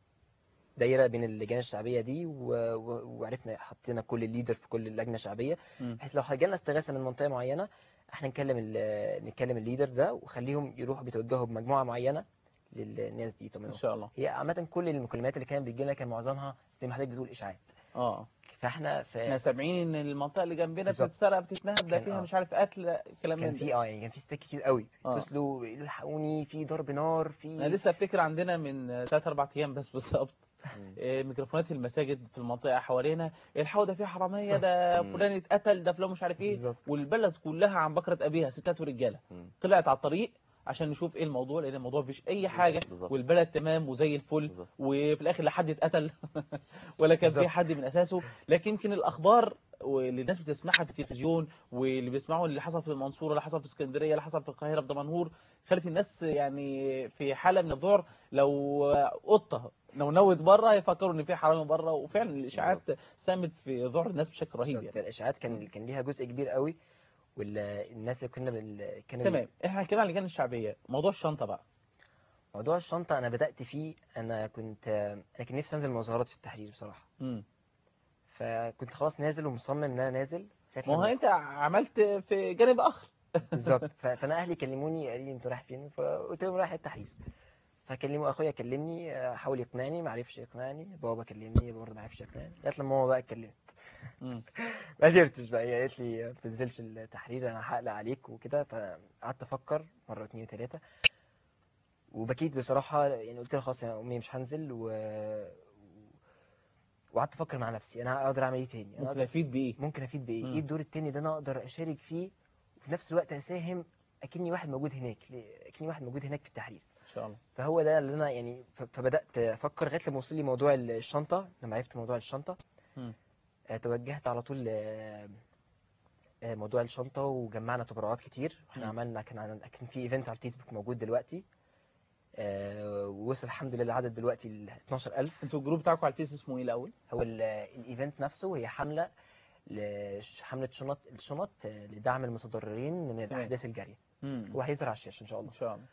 دايره بين اللجان الشعبيه دي و... و... وعرفنا حطينا كل الليدر في كل لجنه شعبيه مم. بحيث لو جالنا استغاثه من منطقه معينه احنا نكلم ال... نكلم الليدر ده وخليهم يروحوا بيتوجهوا بمجموعه معينه للناس دي ان طبعا شاء الله هي عامه كل المكالمات اللي كانت بتجي لنا كان معظمها زي ما حضرتك بتقول اشاعات اه فاحنا في احنا سامعين ان المنطقه اللي جنبنا بالظبط. بتتسرق بتتنهب ده كان فيها آه. مش عارف قتل كلام كان من في ده اه يعني كان في ستات كتير قوي آه. يتصلوا يقولوا الحقوني في ضرب نار في انا لسه افتكر عندنا من ثلاث اربع ايام بس بالظبط مم. آه، ميكروفونات المساجد في المنطقه حوالينا الحقوا ده في حراميه صح. ده مم. فلان اتقتل ده فلان مش عارف ايه بالظبط والبلد كلها عن بكره ابيها ستات ورجاله مم. طلعت على الطريق عشان نشوف ايه الموضوع لان الموضوع مفيش اي حاجه بالظبط والبلد تمام وزي الفل بالظبط وفي الاخر لا حد اتقتل ولا كان في بالظبط. حد من اساسه لكن يمكن الاخبار واللي الناس بتسمعها في التلفزيون واللي بيسمعوا اللي حصل في المنصوره اللي حصل في اسكندريه اللي حصل في القاهره في دمنهور خلت الناس يعني في حاله من الذعر لو قطه لو نوت بره هيفكروا ان في حرامي بره وفعلا الاشاعات سامت في ذعر الناس بشكل رهيب بالظبط. يعني الاشاعات كان كان ليها جزء كبير قوي والناس اللي كنا بال... كان تمام احنا كده على اللجان الشعبيه موضوع الشنطه بقى موضوع الشنطه انا بدات فيه انا كنت انا كان نفسي انزل مظاهرات في التحرير بصراحه امم فكنت خلاص نازل ومصمم ان انا نازل لغاية ما هو لما- انت عملت في جانب اخر بالظبط ف- فانا اهلي كلموني قالوا لي انت رايح فين فقلت لهم رايح التحرير فكلمه اخويا كلمني آه، حاول يقنعني ما عرفش يقنعني بابا كلمني برضه ما عرفش يقنعني لغايه لما ماما بقى اتكلمت مم. ما قدرتش بقى هي قالت لي ما بتنزلش التحرير انا هقلق عليك وكده فقعدت افكر مره اتنين وتلاته وبكيت بصراحه يعني قلت لها خلاص يا امي مش هنزل و وقعدت افكر مع نفسي انا اقدر اعمل ايه تاني انا ممكن أقدر افيد بايه ممكن افيد بايه مم. ايه الدور التاني ده انا اقدر اشارك فيه وفي نفس الوقت اساهم اكني واحد موجود هناك ليه- اكني واحد موجود هناك في التحرير ان شاء الله فهو ده اللي انا يعني ف- فبدات افكر لغايه لما وصل لي موضوع الشنطه لما عرفت موضوع الشنطه مم. آه، توجهت على طول ل- آه، موضوع الشنطه وجمعنا تبرعات كتير احنا مم. عملنا كان عن- كان في ايفنت على الفيسبوك موجود دلوقتي آه، ووصل الحمد لله العدد دلوقتي ل 12000 انتوا الجروب بتاعكم على الفيس اسمه ايه الاول هو ال- الايفنت نفسه هي حمله لش- حمله شنط الشنط آه، لدعم المتضررين من تمام. الاحداث الجاريه مم. هو هيظهر على الشاشه ان شاء الله ان شاء الله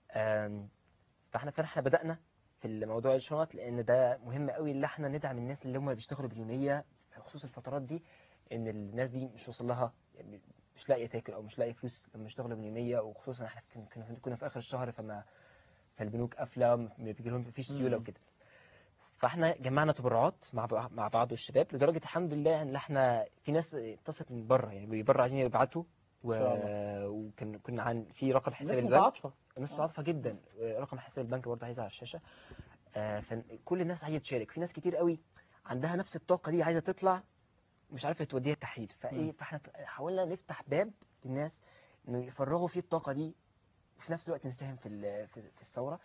آم، فاحنا فاحنا بدأنا في الموضوع الشنط لأن ده مهم قوي اللي احنا ندعم الناس اللي هم بيشتغلوا باليومية خصوص الفترات دي إن الناس دي مش واصل لها يعني مش لاقية تاكل أو مش لاقية فلوس لما يشتغلوا باليومية وخصوصا احنا كن- كنا كنا في آخر الشهر فما فالبنوك قافلة ما بيجي لهم مفيش سيولة مم. وكده فاحنا جمعنا تبرعات مع بع- مع بعض الشباب لدرجة الحمد لله ان احنا في ناس اتصلت من بره يعني من بره عايزين يبعتوا و... إن شاء وكان كنا عن في رقم حساب الناس البنك متعاطفه الناس آه. متعاطفه جدا رقم حساب البنك برضه هيظهر على الشاشه آه، فكل الناس عايزه تشارك في ناس كتير قوي عندها نفس الطاقه دي عايزه تطلع مش عارفه توديها التحرير فايه مم. فاحنا حاولنا نفتح باب للناس انه يفرغوا فيه الطاقه دي وفي نفس الوقت نساهم في ال- في في الثوره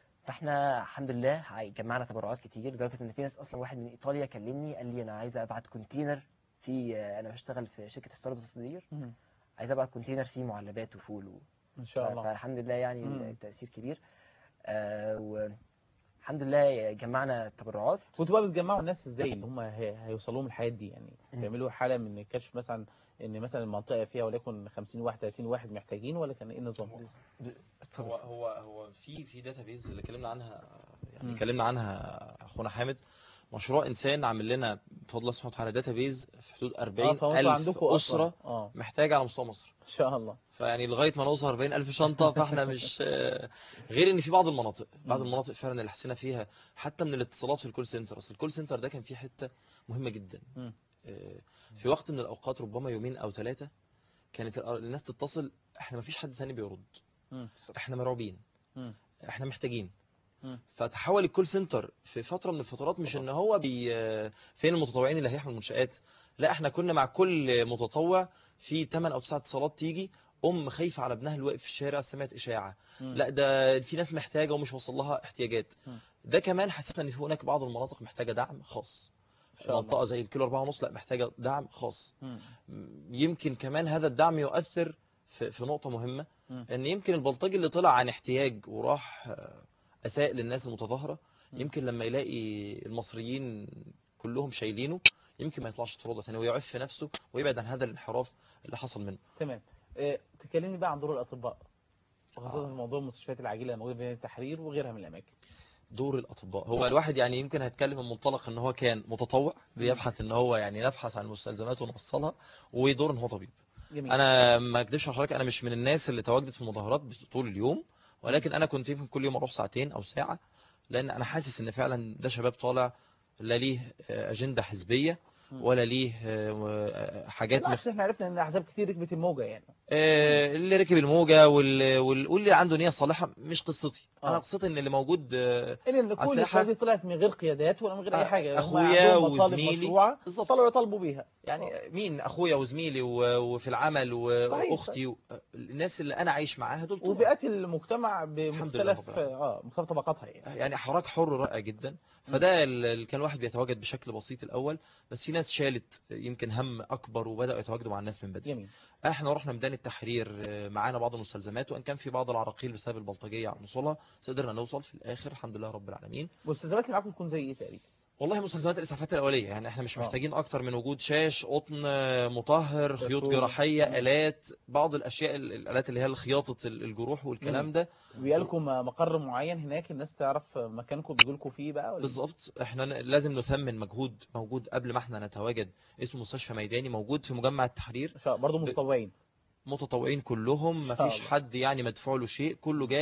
فاحنا الحمد لله هاي- جمعنا تبرعات كتير لدرجه ان في ناس اصلا واحد من ايطاليا كلمني قال لي انا عايز ابعت كونتينر في آه، انا بشتغل في شركه استيراد وتصدير مم. عايز ابعت كونتينر فيه معلبات وفول و... ان شاء الله فالحمد لله يعني مم. التأثير كبير آه والحمد لله جمعنا تبرعات كنتوا بقى بتجمعوا الناس ازاي اللي هم هي- هيوصلوا لهم الحياة دي يعني مم. تعملوا حالة من كشف مثلا ان مثلا المنطقة فيها وليكن 50 واحد 30 واحد محتاجين ولا كان ايه النظام؟ هو اتفضل هو هو في في داتابيز اللي اتكلمنا عنها يعني مم. اتكلمنا عنها اخونا حامد مشروع انسان عامل لنا بفضل الله سبحانه وتعالى داتابيز في حدود اه 40 فانتوا الف عندكم أصلاً. اسره اه محتاجه على مستوى مصر ان شاء الله فيعني لغايه ما نوصل 40 الف شنطه فاحنا مش آه، غير ان في بعض المناطق بعض مم. المناطق فعلا اللي حسينا فيها حتى من الاتصالات في الكول سنتر اصل الكول سنتر ده كان فيه حته مهمه جدا مم. آه، في وقت من الاوقات ربما يومين او ثلاثه كانت الأ- الناس تتصل احنا ما فيش حد ثاني بيرد مم. احنا مرعوبين مم. احنا محتاجين مم. فتحول الكول سنتر في فتره من الفترات مش ان هو بي فين المتطوعين اللي هيحموا المنشآت لا احنا كنا مع كل متطوع في 8 او 9 اتصالات تيجي ام خايفه على ابنها اللي واقف في الشارع سمعت اشاعه مم. لا ده في ناس محتاجه ومش واصل لها احتياجات مم. ده كمان حسيت ان في هناك بعض المناطق محتاجه دعم خاص ان شاء منطقه الله زي الكيلو 4 ونص لا محتاجه دعم خاص مم. يمكن كمان هذا الدعم يؤثر في في نقطه مهمه مم. ان يمكن البلطجي اللي طلع عن احتياج وراح آه، اساء للناس المتظاهره مم. يمكن لما يلاقي المصريين كلهم شايلينه يمكن ما يطلعش طرودة ثاني ويعف نفسه ويبعد عن هذا الانحراف اللي حصل منه تمام آه، تكلمني بقى عن دور الاطباء وخاصة آه. في موضوع المستشفيات العاجلة اللي موجودة في التحرير وغيرها من الاماكن دور الاطباء هو الواحد يعني يمكن هيتكلم من منطلق ان هو كان متطوع بيبحث ان هو يعني نبحث عن المستلزمات ونوصلها ودور ان هو طبيب جميل انا ما اكدبش على حضرتك انا مش من الناس اللي تواجدت في المظاهرات طول اليوم ولكن انا كنت يمكن كل يوم اروح ساعتين او ساعه لان انا حاسس ان فعلا ده شباب طالع لا ليه آه، اجنده حزبيه مم. ولا ليه آه، آه، حاجات مخ... بالعكس احنا عرفنا ان احزاب كتير ركبت الموجة يعني آه، اللي ركب الموجه وال... وال... واللي عنده نيه صالحه مش قصتي انا آه. قصتي ان اللي موجود آه، ان كل الساحة. الشباب دي طلعت من غير قيادات ولا من غير اي آه، حاجة هم أخويا عندهم مطالب وزميلي. مشروعة بالظبط طلعوا يطالبوا بيها يعني مين اخويا وزميلي و- وفي العمل و- صحيح، واختي و- الناس اللي انا عايش معاها دول طبعا. وفئات المجتمع الحمد لله بمختلف رب العالمين. اه مختلف طبقاتها يعني يعني حراك حر رائع جدا فده اللي كان الواحد بيتواجد بشكل بسيط الاول بس في ناس شالت يمكن هم اكبر وبداوا يتواجدوا مع الناس من بدري جميل احنا رحنا ميدان التحرير آه، معانا بعض المستلزمات وان كان في بعض العراقيل بسبب البلطجيه على وصولها بس قدرنا نوصل في الاخر الحمد لله رب العالمين والاستلزامات اللي معاكم تكون زي ايه تقريبا والله مستلزمات الاسعافات الاوليه يعني احنا مش آه. محتاجين اكتر من وجود شاش قطن آه، مطهر خيوط بترول. جراحيه مم. الات بعض الاشياء ال- الالات اللي هي خياطه الجروح والكلام ده بيالكم مقر معين هناك الناس تعرف مكانكم بيجولكم فيه بقى ولا بالظبط احنا ن- لازم نثمن مجهود موجود قبل ما احنا نتواجد اسمه مستشفى ميداني موجود في مجمع التحرير برضه متطوعين متطوعين كلهم إن ما شاء فيش الله. حد يعني مدفوع له شيء كله جاي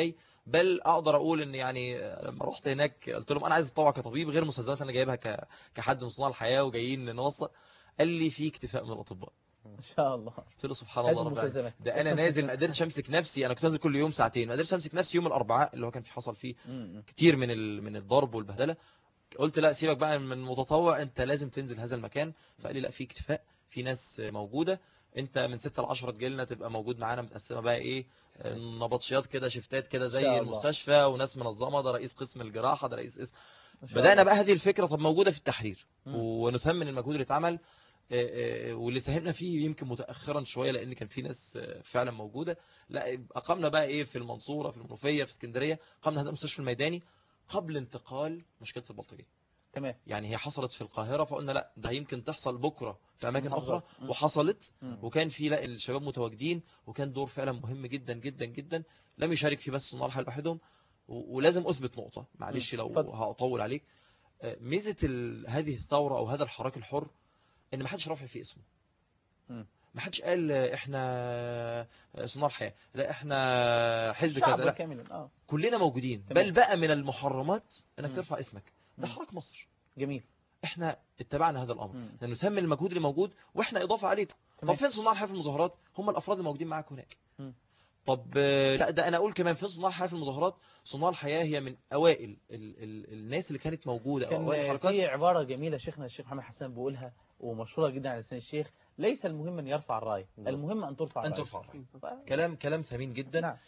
بل اقدر اقول ان يعني لما رحت هناك قلت لهم انا عايز اتطوع كطبيب غير مستلزمات انا جايبها ك- كحد من صناع الحياه وجايين نوصل قال لي في اكتفاء من الاطباء ان شاء الله قلت له سبحان هذه الله رب العالمين. المستلزمات ده انا نازل ما قدرتش امسك نفسي انا كنت نازل كل يوم ساعتين ما قدرتش امسك نفسي يوم الاربعاء اللي هو كان في حصل فيه م- م. كتير من ال... من الضرب والبهدله قلت لا سيبك بقى من متطوع انت لازم تنزل هذا المكان فقال لي لا في اكتفاء في ناس موجوده انت من 6 ل 10 تجيلنا تبقى موجود معانا متقسمه بقى ايه نبطشيات كده شفتات كده إن شاء زي الله. المستشفى وناس منظمه ده رئيس قسم الجراحه ده رئيس قسم إن شاء بدانا الله. بقى هذه الفكره طب موجوده في التحرير مم. ونثمن المجهود اللي اتعمل آه، آه، واللي ساهمنا فيه يمكن متاخرا شويه لان كان في ناس آه، فعلا موجوده لا اقمنا بقى ايه في المنصوره في المنوفيه في اسكندريه قمنا هذا المستشفى الميداني قبل انتقال مشكله البلطجيه تمام يعني هي حصلت في القاهره فقلنا لا ده يمكن تحصل بكره في اماكن اخرى محافظات. مم. وحصلت مم. وكان في لا الشباب متواجدين وكان دور فعلا مهم جدا جدا جدا لم يشارك فيه بس صناع الحل لوحدهم و- ولازم اثبت نقطه معلش مم. لو اتفضل. هطول عليك آه، ميزه ال... هذه الثوره او هذا الحراك الحر ان ما حدش رافع فيه اسمه مم. ما حدش قال آه، احنا آه، صناع الحياه لا احنا حزب كذا شعب لا كاملا اه كلنا موجودين تمام. بل بقى من المحرمات انك مم. ترفع اسمك ده مم. حراك مصر جميل احنا اتبعنا هذا الامر مم. لأن نثمن المجهود اللي موجود واحنا اضافه عليكم طب تمام. فين صناع الحياه في المظاهرات هم الافراد اللي موجودين معاك هناك مم. طب آه، لا ده انا اقول كمان فين صناع الحياه في المظاهرات صناع الحياه هي من اوائل ال ال الناس اللي كانت موجوده او اوائل كان الحركات في عبارة جميلة شيخنا الشيخ محمد حسان بيقولها ومشهورة جدا على لسان الشيخ ليس المهم من يرفع الراية بالظبط. المهم أن ترفع ان الراية ترفع الراية. صح؟ كلام كلام ثمين جدا نعم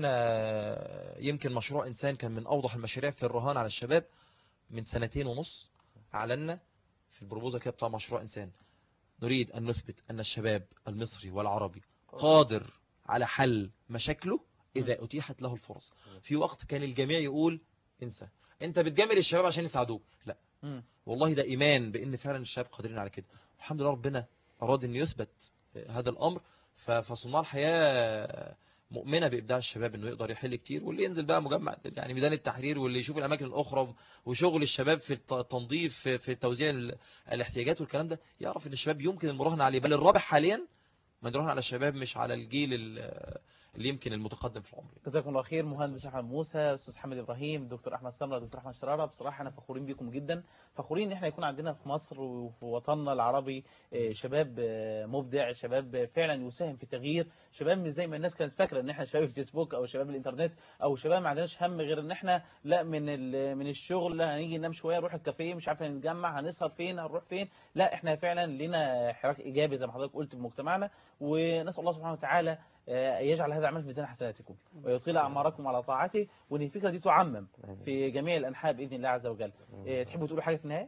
احنا يمكن مشروع انسان كان من اوضح المشاريع في الرهان على الشباب من سنتين ونص اعلنا في البروبوزال كده بتاع مشروع انسان نريد ان نثبت ان الشباب المصري والعربي قادر على حل مشاكله اذا اتيحت له الفرص في وقت كان الجميع يقول انسى انت بتجامل الشباب عشان يساعدوك لا مم. والله ده ايمان بان فعلا الشباب قادرين على كده الحمد لله ربنا اراد ان يثبت هذا الامر ف- فصناع الحياه مؤمنه بابداع الشباب انه يقدر يحل كتير واللي ينزل بقى مجمع يعني ميدان التحرير واللي يشوف الاماكن الاخرى وشغل الشباب في الت- التنظيف في- في توزيع ال- الاحتياجات والكلام ده يعرف ان الشباب يمكن المراهنه عليه بل الرابح حاليا من يراهن على الشباب مش على الجيل ال- اللي يمكن المتقدم في العمر جزاكم الله خير مهندس احمد موسى استاذ حمد ابراهيم دكتور احمد سمره دكتور احمد شراره بصراحه احنا فخورين بيكم جدا فخورين ان احنا يكون عندنا في مصر وفي وطننا العربي آه، شباب آه، مبدع شباب آه، فعلا يساهم في التغيير شباب مش زي ما الناس كانت فاكره ان احنا شباب الفيسبوك او شباب الانترنت او شباب ما عندناش هم غير ان احنا لا من ال- من الشغل لا هنيجي ننام شويه نروح الكافيه مش عارف نتجمع هنسهر فين هنروح فين لا احنا فعلا لنا حراك ايجابي زي ما حضرتك قلت في مجتمعنا ونسال الله سبحانه وتعالى آه، يجعل هذا العمل في ميزان حسناتكم ويطيل اعماركم على طاعته وان الفكره دي تعمم في جميع الانحاء باذن الله عز وجل آه، تحبوا تقولوا حاجه في النهايه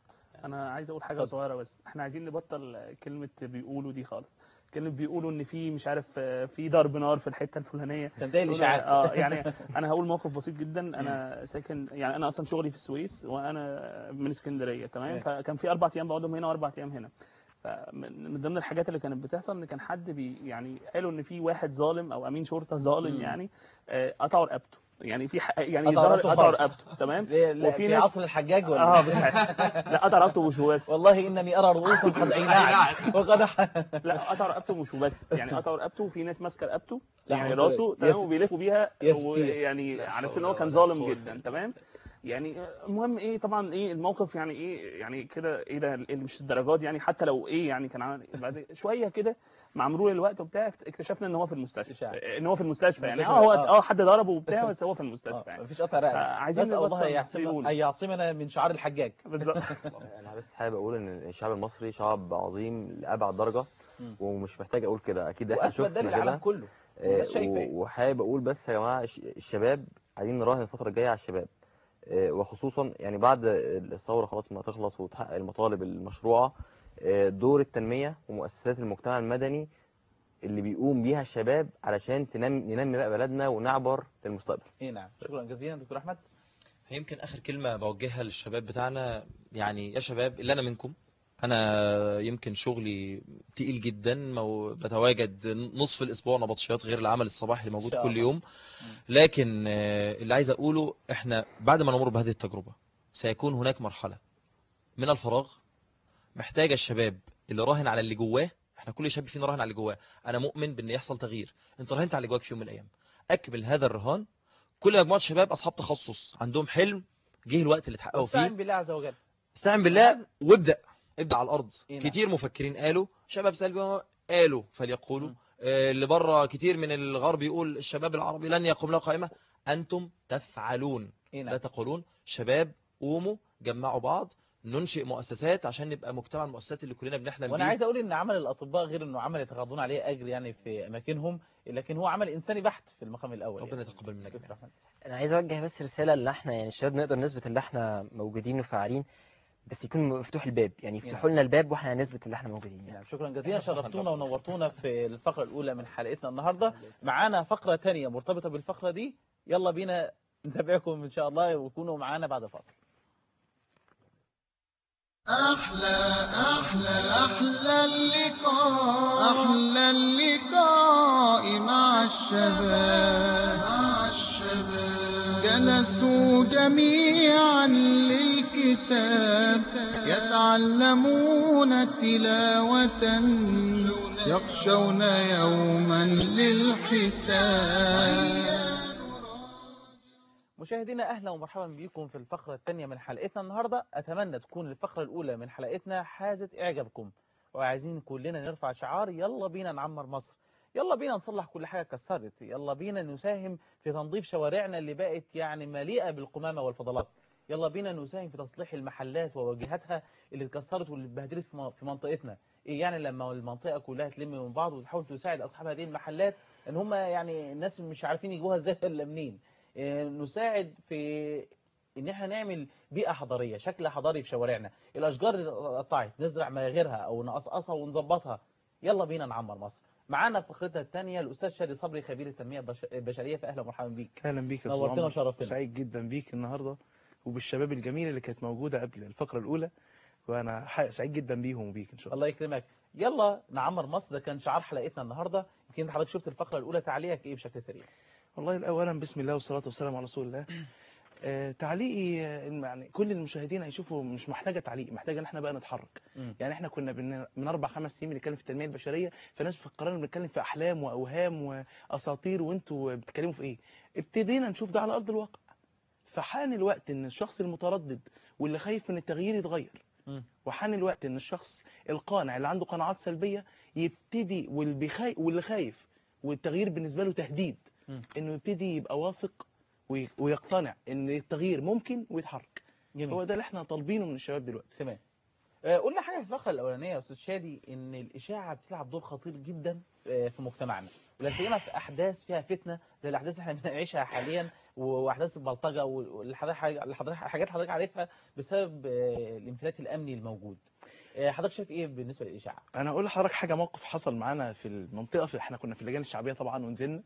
انا عايز اقول حاجه اتفضل. صغيره بس احنا عايزين نبطل كلمه بيقولوا دي خالص كلمه بيقولوا ان في مش عارف آه، في ضرب نار في الحته الفلانيه تنتهي الاشاعات اه يعني انا هقول موقف بسيط جدا انا ساكن يعني انا اصلا شغلي في السويس وانا من اسكندريه تمام أيوة. فكان في اربع ايام بقعدهم هنا واربع ايام هنا فمن من ضمن الحاجات اللي كانت بتحصل ان كان حد بي يعني قالوا ان في واحد ظالم او امين شرطه ظالم مم. يعني آه، قطعوا رقبته يعني في ح- يعني قطعوا ظهر- رقبته قطعوا خالص. رقبته تمام لا- لا، وفي في ناس- عصر الحجاج ولا اه بس لا قطع رقبته مش بس والله انني ارى رؤوسا قد عينعت وقد لا قطع رقبته مش وبس يعني قطع رقبته وفي ناس ماسكه رقبته لا يعني حول راسه ولا- تمام يس- وبيلفوا بيها يس- يعني على اساس ان هو كان ظالم جدا تمام يعني المهم ايه طبعا ايه الموقف يعني ايه يعني كده ايه ده اللي مش الدرجات يعني حتى لو ايه يعني كان عمل بعد شويه كده مع مرور الوقت وبتاع اكتشفنا ان هو في المستشفى إشاعة. ان هو في المستشفى يعني المستشفى، اه هو آه. اه حد ضربه وبتاع بس هو في المستشفى آه، يعني مفيش قطع رقبه عايزين نسال الله نبطل ان يعصمنا بيقول. ان يعصمنا من شعار الحجاج بالظبط انا بس حابب اقول ان الشعب المصري شعب عظيم لابعد درجه مم. ومش محتاج اقول كده اكيد احنا واثبت ده شفنا للعالم كده كله آه، والناس شايفة إيه؟ و- وحابب اقول بس يا جماعه الش- الشباب عايزين نراهن الفتره الجايه على الشباب آه، وخصوصا يعني بعد الثوره خلاص ما تخلص وتحقق المطالب المشروعه آه، دور التنميه ومؤسسات المجتمع المدني اللي بيقوم بيها الشباب علشان تنمي ننمي بقى بلدنا ونعبر للمستقبل ايه نعم شكرا جزيلا دكتور احمد يمكن اخر كلمه بوجهها للشباب بتاعنا يعني يا شباب اللي انا منكم انا يمكن شغلي تقيل جدا مو- بتواجد نصف الاسبوع نبطشيات غير العمل الصباحي اللي موجود شاء كل الله. يوم لكن آه، اللي عايز اقوله احنا بعد ما نمر بهذه التجربه سيكون هناك مرحله من الفراغ محتاجه الشباب اللي راهن على اللي جواه احنا كل شاب فينا راهن على اللي جواه انا مؤمن بان يحصل تغيير انت راهنت على اللي جواك في يوم من الايام اكمل هذا الرهان كل مجموعه شباب اصحاب تخصص عندهم حلم جه الوقت اللي تحققوا واستعن فيه بالله عز وجل استعن بالله وابدا ابدا على الارض إيه نعم. كتير مفكرين قالوا شباب سلبي قالوا فليقولوا مم. آه، اللي بره كتير من الغرب يقول الشباب العربي لن يقوم له قائمه انتم تفعلون إيه لا نعم. تقولون شباب قوموا جمعوا بعض ننشئ مؤسسات عشان نبقى مجتمع المؤسسات اللي كلنا بنحلم وانا بيه عايز اقول ان عمل الاطباء غير انه عمل يتغاضون عليه اجر يعني في اماكنهم لكن هو عمل انساني بحت في المقام الاول ربنا يعني. يتقبل منا جميعا انا عايز اوجه بس رساله اللي احنا يعني الشباب نقدر نثبت اللي احنا موجودين وفاعلين بس يكون مفتوح الباب يعني يفتحوا لنا الباب واحنا هنثبت اللي احنا موجودين يعني نعم شكرا جزيلا شرفتونا ونورتونا في الفقرة الأولى من حلقتنا النهاردة معانا فقرة تانية مرتبطة بالفقرة دي يلا بينا نتابعكم إن شاء الله وكونوا معانا بعد الفاصل أحلى أحلى أحلى اللقاء أحلى اللقاء مع الشباب مع الشباب جلسوا جميعا للكتاب يتعلمون تلاوة يخشون يوما للحساب مشاهدينا أهلا ومرحبا بكم في الفقرة الثانية من حلقتنا النهاردة أتمنى تكون الفقرة الأولى من حلقتنا حازت إعجابكم وعايزين كلنا نرفع شعار يلا بينا نعمر مصر يلا بينا نصلح كل حاجة اتكسرت يلا بينا نساهم في تنظيف شوارعنا اللي بقت يعني مليئة بالقمامة والفضلات يلا بينا نساهم في تصليح المحلات وواجهاتها اللي اتكسرت واللي اتبهدلت في م- في منطقتنا ايه يعني لما المنطقة كلها تلم من بعض وتحاول تساعد أصحاب هذه المحلات ان هم يعني الناس مش عارفين يجوها ازاي ولا منين إيه، نساعد في ان احنا نعمل بيئة حضارية شكل حضاري في شوارعنا الاشجار اللي اتقطعت نزرع ما غيرها او نقصقصها ونظبطها يلا بينا نعمر مصر معانا في فقرتنا الثانية الاستاذ شادي صبري خبير التنمية البش- البشرية فاهلا ومرحبا بيك اهلا بيك يا أستاذ نورتنا عمر. وشرفتنا. سعيد جدا بيك النهارده وبالشباب الجميله اللي كانت موجوده قبل الفقره الاولى وانا ح- سعيد جدا بيهم وبيك ان شاء الله الله يكرمك يلا نعمر مصر ده كان شعار حلقتنا النهارده يمكن انت حضرتك شفت الفقره الاولى تعليقك ايه بشكل سريع والله اولا بسم الله والصلاه والسلام على رسول الله آه تعليقي آه، يعني كل المشاهدين هيشوفوا مش محتاجه تعليق محتاجه ان احنا بقى نتحرك مم. يعني احنا كنا بن... من اربع خمس سنين بنتكلم في التنميه البشريه فالناس مفكرانا بنتكلم في احلام واوهام واساطير وانتوا بتتكلموا في ايه ابتدينا نشوف ده على ارض الواقع فحان الوقت ان الشخص المتردد واللي خايف من التغيير يتغير مم. وحان الوقت ان الشخص القانع اللي عنده قناعات سلبيه يبتدي واللي بيخاي... واللي خايف والتغيير بالنسبه له تهديد مم. انه يبتدي يبقى واثق وي... ويقتنع ان التغيير ممكن ويتحرك جميل هو ده اللي احنا طالبينه من الشباب دلوقتي تمام آه، قلنا حاجه في الفقره الاولانيه يا استاذ شادي ان الاشاعه بتلعب دور خطير جدا آه، في مجتمعنا ولا سيما في احداث فيها فتنه زي الاحداث اللي احنا بنعيشها حاليا واحداث البلطجه والحاجات حاجات حضرتك عارفها بسبب آه، الانفلات الامني الموجود آه، حضرتك شايف ايه بالنسبه للاشاعه انا اقول لحضرتك حاجه موقف حصل معانا في المنطقه في احنا كنا في اللجان الشعبيه طبعا ونزلنا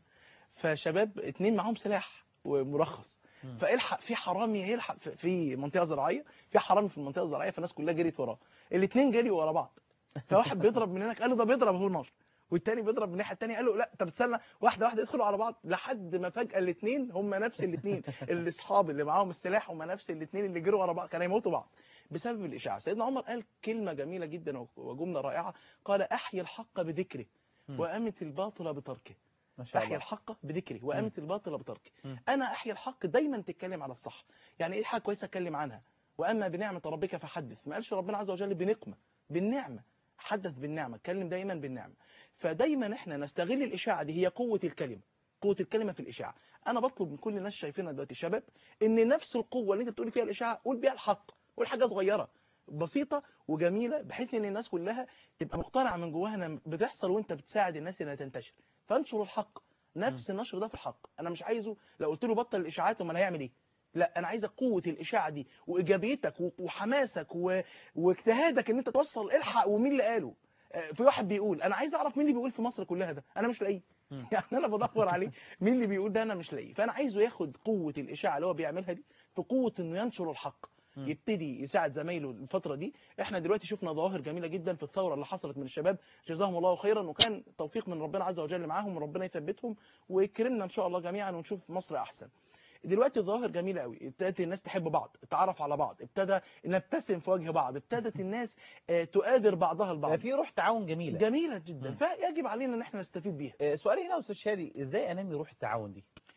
فشباب اتنين معاهم سلاح ومرخص مم. فالحق في حرامي هيلحق في- في منطقه زراعيه في حرامي في المنطقه الزراعيه فالناس كلها جريت وراه الاثنين جريوا ورا بعض فواحد بيضرب من هناك قال له ده بيضرب ابو نار والتاني بيضرب من الناحيه الثانيه قال له لا طب استنى واحده واحده يدخلوا على بعض لحد ما فجاه الاثنين هم نفس الاثنين الاصحاب اللي معاهم السلاح هم نفس الاثنين اللي جروا ورا بعض كانوا يموتوا بعض بسبب الاشاعه سيدنا عمر قال كلمه جميله جدا وجمله رائعه قال احيي الحق بذكره مم. وامت الباطل بتركه ما شاء احيا الله الحق بذكري وامت الباطل بتركي مم. انا احيا الحق دايما تتكلم على الصح يعني ايه حاجه كويسه اتكلم عنها واما بنعمه ربك فحدث ما قالش ربنا عز وجل بنقمه بالنعمه حدث بالنعمه اتكلم دايما بالنعمه فدايما احنا نستغل الاشاعه دي هي قوه الكلمه قوه الكلمه في الاشاعه انا بطلب من كل الناس شايفينها دلوقتي الشباب ان نفس القوه اللي انت بتقول فيها الاشاعه قول بيها الحق قول حاجه صغيره بسيطه وجميله بحيث ان الناس كلها تبقى مقتنعه من جواها انها بتحصل وانت بتساعد الناس انها تنتشر فانشر الحق نفس النشر ده في الحق انا مش عايزه لو قلت له بطل الاشاعات امال هيعمل ايه لا انا عايزك قوه الاشاعه دي وايجابيتك و- وحماسك و... واجتهادك ان انت توصل الحق ومين اللي قاله آه، في واحد بيقول انا عايز اعرف مين اللي بيقول في مصر كلها ده انا مش لاقيه مم. يعني انا بدور عليه مين اللي بيقول ده انا مش لاقيه فانا عايزه ياخد قوه الاشاعه اللي هو بيعملها دي في قوه انه ينشر الحق مم. يبتدي يساعد زمايله الفتره دي احنا دلوقتي شفنا ظواهر جميله جدا في الثوره اللي حصلت من الشباب جزاهم الله خيرا وكان توفيق من ربنا عز وجل معاهم وربنا يثبتهم ويكرمنا ان شاء الله جميعا ونشوف مصر احسن دلوقتي الظواهر جميله قوي ابتدت الناس تحب بعض تعرف على بعض ابتدى نبتسم في وجه بعض ابتدت الناس آه، تؤادر بعضها البعض في روح تعاون جميله جميله جدا مم. فيجب علينا ان احنا نستفيد بيها آه، سؤالي هنا يا استاذ شادي ازاي انمي روح التعاون دي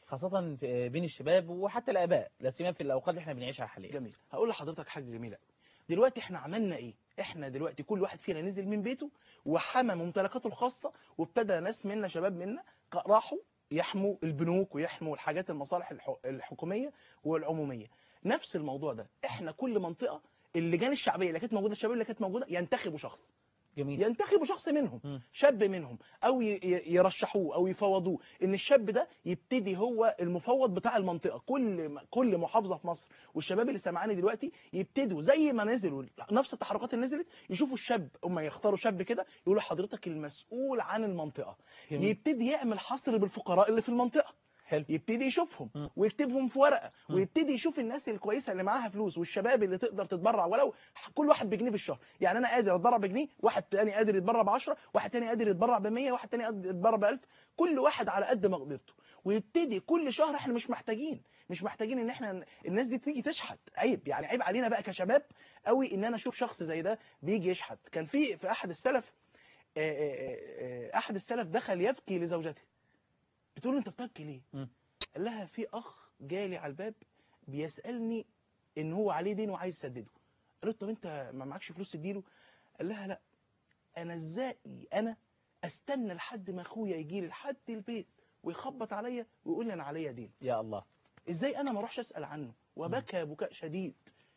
خاصة في- بين الشباب وحتى الآباء لا سيما في الأوقات اللي احنا بنعيشها حاليا جميل هقول لحضرتك حاجه جميله قوي دلوقتي احنا عملنا ايه احنا دلوقتي كل واحد فينا نزل من بيته وحمى ممتلكاته الخاصه وابتدى ناس منا شباب منا ق- راحوا يحموا البنوك ويحموا الحاجات المصالح الح- الحكوميه والعموميه نفس الموضوع ده احنا كل منطقه اللجان الشعبيه اللي كانت موجوده الشباب اللي كانت موجوده ينتخبوا شخص جميل ينتخبوا شخص منهم مم. شاب منهم او ي- ي- يرشحوه او يفوضوه ان الشاب ده يبتدي هو المفوض بتاع المنطقه كل م- كل محافظه في مصر والشباب اللي سامعاني دلوقتي يبتدوا زي ما نزلوا نفس التحركات اللي نزلت يشوفوا الشاب هم يختاروا شاب كده يقولوا حضرتك المسؤول عن المنطقه جميل يبتدي يعمل حصر بالفقراء اللي في المنطقه حلو يبتدي يشوفهم مم. ويكتبهم في ورقه مم. ويبتدي يشوف الناس الكويسه اللي معاها فلوس والشباب اللي تقدر تتبرع ولو كل واحد بجنيه في الشهر يعني انا قادر اتبرع بجنيه واحد تاني قادر يتبرع ب 10 واحد تاني قادر يتبرع ب 100 واحد تاني قادر يتبرع ب 1000 كل واحد على قد مقدرته ويبتدي كل شهر احنا مش محتاجين مش محتاجين ان احنا الناس دي تيجي تشحت عيب يعني عيب علينا بقى كشباب قوي ان انا اشوف شخص زي ده بيجي يشحت كان في في احد السلف آه، آه، آه، احد السلف دخل يبكي لزوجته بتقول له انت بتبكي ليه مم. قال لها في اخ جالي على الباب بيسالني ان هو عليه دين وعايز يسدده قالت طب انت ما معكش فلوس تديله قال لها لا انا ازاي انا استنى لحد ما اخويا يجي لي لحد البيت ويخبط عليا ويقول لي انا عليا دين يا الله ازاي انا ما اروحش اسال عنه وبكى بكاء شديد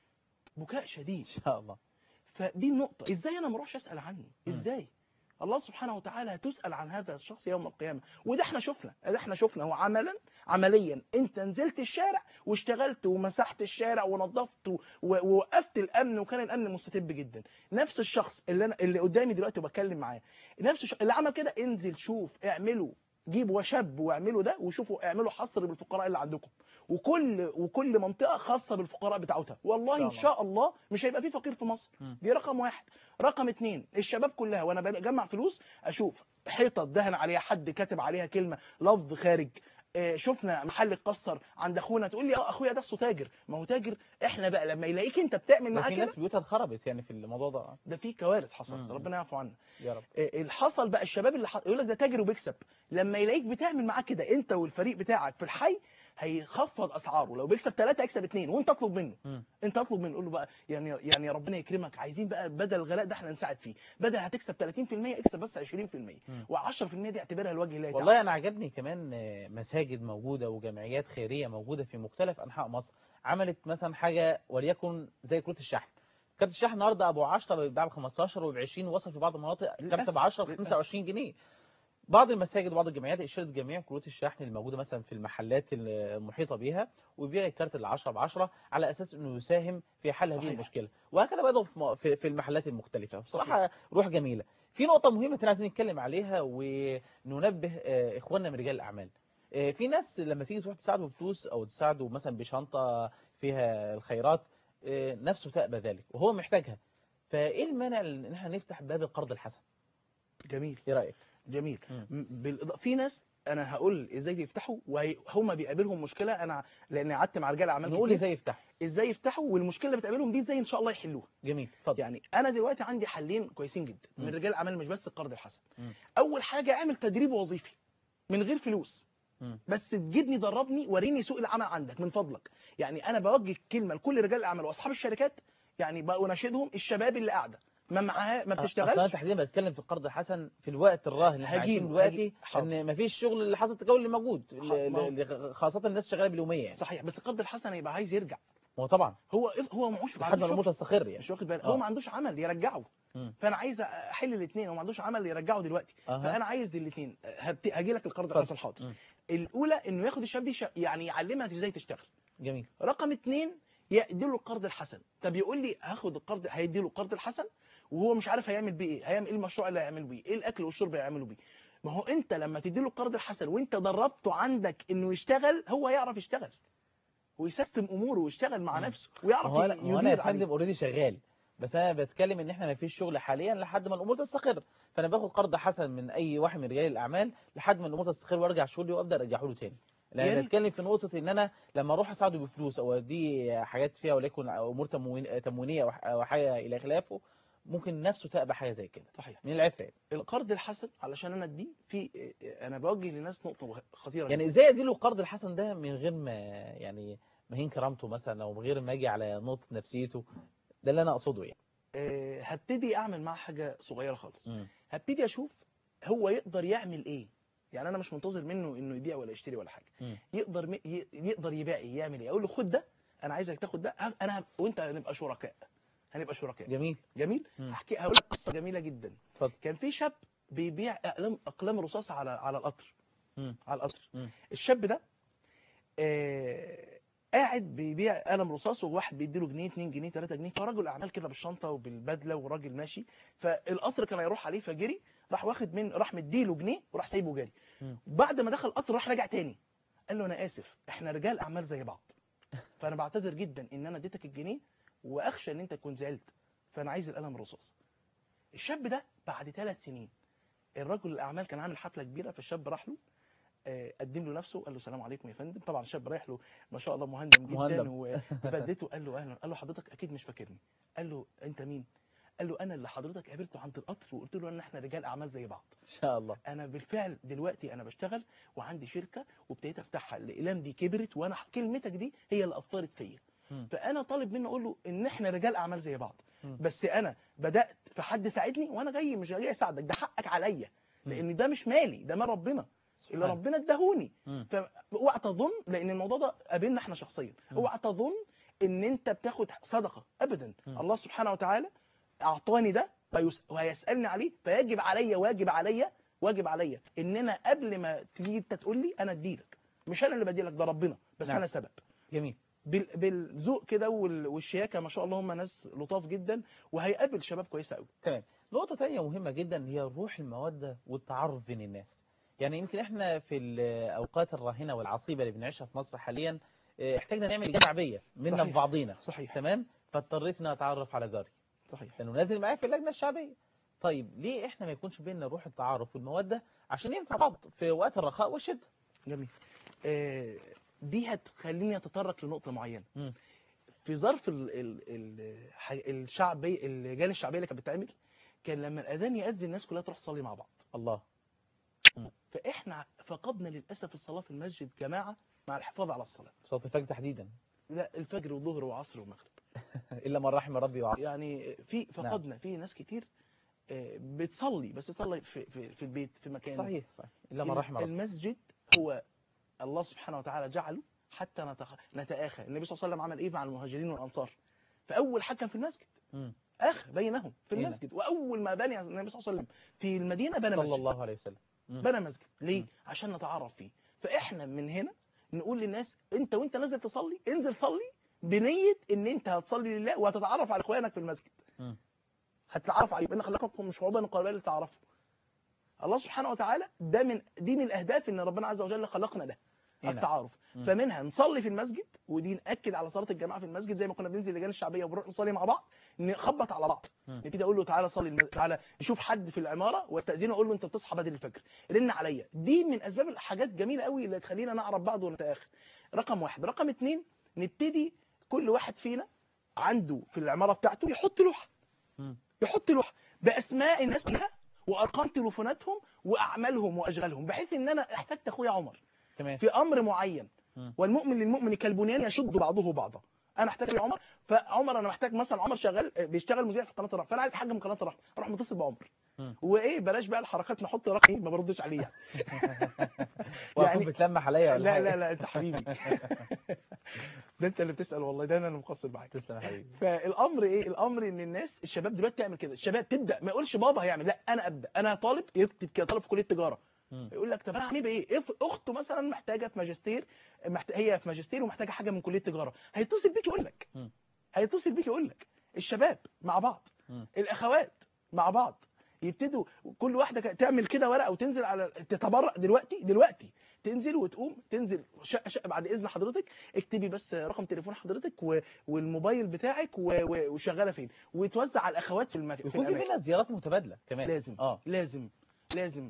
بكاء شديد إن شاء الله فدي النقطة ازاي انا ما اروحش اسال عنه ازاي الله سبحانه وتعالى هتسأل عن هذا الشخص يوم القيامة وده احنا شفنا ده احنا شفنا هو عملا عمليا انت نزلت الشارع واشتغلت ومسحت الشارع ونظفت و- ووقفت الامن وكان الامن مستتب جدا نفس الشخص اللي انا اللي قدامي دلوقتي وبتكلم معاه نفس الشخص اللي عمل كده انزل شوف اعملوا جيبوا شاب واعملوا ده وشوفوا اعملوا حصر بالفقراء اللي عندكم وكل وكل منطقه خاصه بالفقراء بتاعتها والله إن ان شاء شاء الله مش هيبقى في فقير في مصر مم. دي رقم واحد رقم اتنين الشباب كلها وانا بجمع فلوس اشوف حيطه دهن عليها حد كاتب عليها كلمه لفظ خارج آه، شفنا محل اتكسر عند اخونا تقول لي اه اخويا ده أصله تاجر ما هو تاجر احنا بقى لما يلاقيك انت بتعمل ده معاه في كده ناس بيوتها اتخربت يعني في الموضوع ده ده في كوارث حصلت مم. ربنا يعفو عنا يا رب آه، اللي حصل بقى الشباب اللي ح... يقول لك ده تاجر وبيكسب لما يلاقيك بتعمل معاه كده انت والفريق بتاعك في الحي هيخفض اسعاره لو بيكسب ثلاثة يكسب اثنين وانت اطلب منه مم. انت اطلب منه قول له بقى يعني يعني يا ربنا يكرمك عايزين بقى بدل الغلاء ده احنا نساعد فيه بدل هتكسب 30% اكسب بس 20% و10% دي اعتبرها لوجه الله تعالى والله انا عجبني كمان آه، مساجد موجوده وجمعيات خيريه موجوده في مختلف انحاء مصر عملت مثلا حاجه وليكن زي كروت الشحن كارت الشحن النهارده ابو 10 بيتباع ب 15 وب 20 وصل في بعض المناطق كارت للأسف، ب 10 ب للأسف. 25 جنيه بعض المساجد وبعض الجمعيات اشترت جميع كروت الشحن اللي موجوده مثلا في المحلات المحيطه بيها ويبيع الكارت ال 10 ب 10 على اساس انه يساهم في حل هذه صحيح. المشكله وهكذا بدأوا في م- في في المحلات المختلفه بصراحه روح جميله في نقطه مهمه تانية عايزين نتكلم عليها وننبه آه، اخواننا من رجال الاعمال آه، في ناس لما تيجي تروح تساعده بفلوس او تساعده مثلا بشنطه فيها الخيرات آه، نفسه تأبى ذلك وهو محتاجها فايه المانع ان احنا نفتح باب القرض الحسن جميل ايه رايك جميل مم. م- بالإضافة في ناس انا هقول ازاي يفتحوا وهم بيقابلهم مشكله انا لان قعدت مع رجال اعمال نقول كتير ازاي يفتح ازاي يفتحوا والمشكله اللي بتقابلهم دي ازاي ان شاء الله يحلوها جميل اتفضل يعني انا دلوقتي عندي حلين كويسين جدا من مم. رجال الاعمال مش بس القرض الحسن مم. اول حاجه اعمل تدريب وظيفي من غير فلوس مم. بس تجيبني دربني وريني سوق العمل عندك من فضلك يعني انا بوجه كلمه لكل رجال الاعمال واصحاب الشركات يعني بناشدهم الشباب اللي قاعده ما معاه ما اصل انا بتشتغلش تحديدا بتكلم في القرض الحسن في الوقت الراهن اللي احنا عايشين هجيبه، دلوقتي هجيب- حاضر. ان مفيش شغل اللي حصل التجول اللي موجود حاضر، ما هو- ل- ل- خاصه الناس شغاله باليوميه يعني صحيح بس القرض الحسن يبقى عايز يرجع ما هو طبعا هو هو معوش ما لحد ما عندوش الامور شغل. تستقر يعني مش واخد بالك آه. هو ما عندوش عمل يرجعه مم. فانا عايز احل الاثنين هو ما عندوش عمل يرجعه دلوقتي أها. فانا عايز الاثنين هاجي لك القرض اتفضل. الحسن حاضر مم. الاولى انه ياخد الشاب دي ش- يعني يعلمها ازاي تشتغل جميل رقم اتنين يديله القرض الحسن طب يقول لي هاخد القرض هيديله القرض الحسن وهو مش عارف هيعمل بيه ايه هيعمل ايه المشروع اللي هيعمله بيه ايه الاكل والشرب اللي هيعمله بيه ما هو انت لما تديله القرض الحسن وانت دربته عندك انه يشتغل هو يعرف يشتغل ويسيستم اموره ويشتغل مع مم. نفسه ويعرف هو انا هو انا يا يدير عليه. فندم اوريدي شغال بس انا بتكلم ان احنا ما فيش شغل حاليا لحد ما الامور تستقر فانا باخد قرض حسن من اي واحد من رجال الاعمال لحد ما الامور تستقر وارجع شغلي وابدا ارجعه له تاني يا لان ريت. بتكلم في نقطه ان انا لما اروح اساعده بفلوس او اديه حاجات فيها وليكن امور تموين تموينيه او ح- او حاجه الى خلافه ممكن نفسه تأبى حاجه زي كده صحيح من العفه القرض الحسن علشان انا اديه في انا بوجه للناس نقطه خطيره يعني جداً. ازاي اديله القرض الحسن ده من غير ما يعني مهين كرامته مثلا او من غير ما اجي على نقطه نفسيته ده اللي انا اقصده يعني آه، هبتدي اعمل معاه حاجه صغيره خالص مم. هبتدي اشوف هو يقدر يعمل ايه يعني انا مش منتظر منه انه يبيع ولا يشتري ولا حاجه مم. يقدر م... ي- يقدر يبيع ايه يعمل ايه اقول له خد ده انا عايزك تاخد ده ه- انا ه- وانت هنبقى شركاء هنبقى شركاء جميل جميل مم. احكي هقول لك قصه جميله جدا اتفضل. كان في شاب بيبيع اقلام اقلام رصاص على على القطر مم. على القطر مم. الشاب ده آه قاعد بيبيع قلم رصاص وواحد بيديله جنيه 2 جنيه 3 جنيه فرجل اعمال كده بالشنطه وبالبدله وراجل ماشي فالقطر كان هيروح عليه فجري راح واخد من راح مديله جنيه وراح سايبه جري مم. بعد ما دخل القطر راح راجع تاني قال له انا اسف احنا رجال اعمال زي بعض فانا بعتذر جدا ان انا اديتك الجنيه واخشى ان انت تكون زعلت فانا عايز القلم الرصاص الشاب ده بعد ثلاث سنين الرجل الاعمال كان عامل حفله كبيره فالشاب راح له آه، قدم له نفسه قال له السلام عليكم يا فندم طبعا الشاب رايح له ما شاء الله مهندم جدا مهندم. وبدته قال له اهلا قال له حضرتك اكيد مش فاكرني قال له انت مين قال له انا اللي حضرتك قابلته عند القطر وقلت له ان احنا رجال اعمال زي بعض ان شاء الله انا بالفعل دلوقتي انا بشتغل وعندي شركه وابتديت افتحها الاقلام دي كبرت وانا كلمتك دي هي اللي اثرت فيا مم. فانا طالب منه اقول له ان احنا رجال اعمال زي بعض مم. بس انا بدات في حد ساعدني وانا جاي مش جاي اساعدك ده حقك عليا مم. لان ده مش مالي ده مال ربنا اللي سبحان. ربنا اداهوني مم. فاوعى تظن لان الموضوع ده قابلنا احنا شخصيا مم. اوعى تظن ان انت بتاخد صدقه ابدا مم. الله سبحانه وتعالى اعطاني ده ويس- وهيسالني عليه فيجب عليا واجب عليا واجب عليا ان انا قبل ما تيجي انت تقول لي انا اديلك مش انا اللي بديلك ده ربنا بس نعم. انا سبب جميل بال- بالذوق كده وال- والشياكه ما شاء الله هم ناس لطاف جدا وهيقابل شباب كويسه قوي تمام نقطة تانية مهمة جدا هي روح المودة والتعارف بين الناس يعني يمكن احنا في الأوقات الراهنة والعصيبة اللي بنعيشها في مصر حاليا اه، احتاجنا نعمل لجان شعبية منا صحيح. في بعضينا صحيح تمام فاضطريت ان أنا اتعرف على جاري صحيح لانه نازل معايا في اللجنة الشعبية طيب ليه احنا ما يكونش بيننا روح التعارف والمودة عشان ينفع بعض في وقت الرخاء والشدة جميل آه، دي هتخليني اتطرق لنقطه معينه مم. في ظرف ال ال ال ح- الشعبي اللجان الشعبيه اللي كانت بتتعمل كان لما الاذان يأذن الناس كلها تروح تصلي مع بعض الله فاحنا فقدنا للاسف الصلاه في المسجد جماعه مع الحفاظ على الصلاه صوت الفجر تحديدا لا الفجر والظهر وعصر ومغرب الا من رحم ربي وعصى يعني في فقدنا في ناس كتير آه، بتصلي بس تصلي في في, في البيت في مكان صحيح صحيح الا من رحم ربي المسجد هو الله سبحانه وتعالى جعله حتى نتخ... نتآخى النبي صلى الله عليه وسلم عمل ايه مع المهاجرين والانصار فاول حكم في المسجد مم. اخ بينهم في هنا. المسجد واول ما بني النبي صلى الله عليه وسلم في المدينه بنى صلى مسجد الله عليه وسلم مم. بنى مسجد ليه مم. عشان نتعرف فيه فاحنا من هنا نقول للناس انت وانت نازل تصلي انزل صلي بنيه ان انت هتصلي لله وهتتعرف على اخوانك في المسجد مم. هتتعرف عليهم ان خلقكم مش عقبا قبائل لتعرفوا الله سبحانه وتعالى ده من دي من الاهداف ان ربنا عز وجل خلقنا ده هنا. التعارف مم. فمنها نصلي في المسجد ودي ناكد على صلاه الجماعه في المسجد زي ما كنا بننزل اللجان الشعبيه وبنروح نصلي مع بعض نخبط على بعض مم. نبتدي اقول له تعالى صلي المز... تعالى نشوف حد في العماره واستاذنه اقول له انت بتصحى بدري الفجر رن عليا دي من اسباب الحاجات جميله قوي اللي تخلينا نعرف بعض ونتاخر رقم واحد رقم اتنين نبتدي كل واحد فينا عنده في العماره بتاعته يحط لوحه مم. يحط لوحه باسماء الناس كلها وارقام تليفوناتهم واعمالهم واشغالهم بحيث ان انا احتجت اخويا عمر تمام في امر معين مم. والمؤمن للمؤمن كالبنيان يشد بعضه بعضا انا احتاج لعمر فعمر انا محتاج مثلا عمر شغال بيشتغل مذيع في قناه الرحمه فانا عايز حاجه من قناه الرحمه اروح متصل بعمر مم. وايه بلاش بقى الحركات نحط رقمي ما بردش عليه واكون يعني- بتلمح عليا ولا لا حاجة؟ لا لا انت حبيبي ده انت اللي بتسال والله ده انا اللي مقصر معاك تسلم يا حبيبي فالامر ايه الامر ان الناس الشباب دلوقتي تعمل كده الشباب تبدا ما يقولش بابا هيعمل لا انا ابدا انا طالب يكتب كده طالب في كليه تجاره مم. يقول لك طب انا هعمل ايه اف- اخته مثلا محتاجه في ماجستير محت... هي في ماجستير ومحتاجه حاجه من كليه تجاره هيتصل بيك يقول لك مم. هيتصل بيك يقول لك الشباب مع بعض مم. الاخوات مع بعض يبتدوا كل واحده ك- تعمل كده ورقه وتنزل على تتبرع دلوقتي دلوقتي تنزل وتقوم تنزل شقه شقه بعد اذن حضرتك اكتبي بس رقم تليفون حضرتك و... والموبايل بتاعك و... و... وشغاله فين وتوزع على الاخوات في المكان يكون في بينا زيارات متبادله كمان لازم اه لازم لازم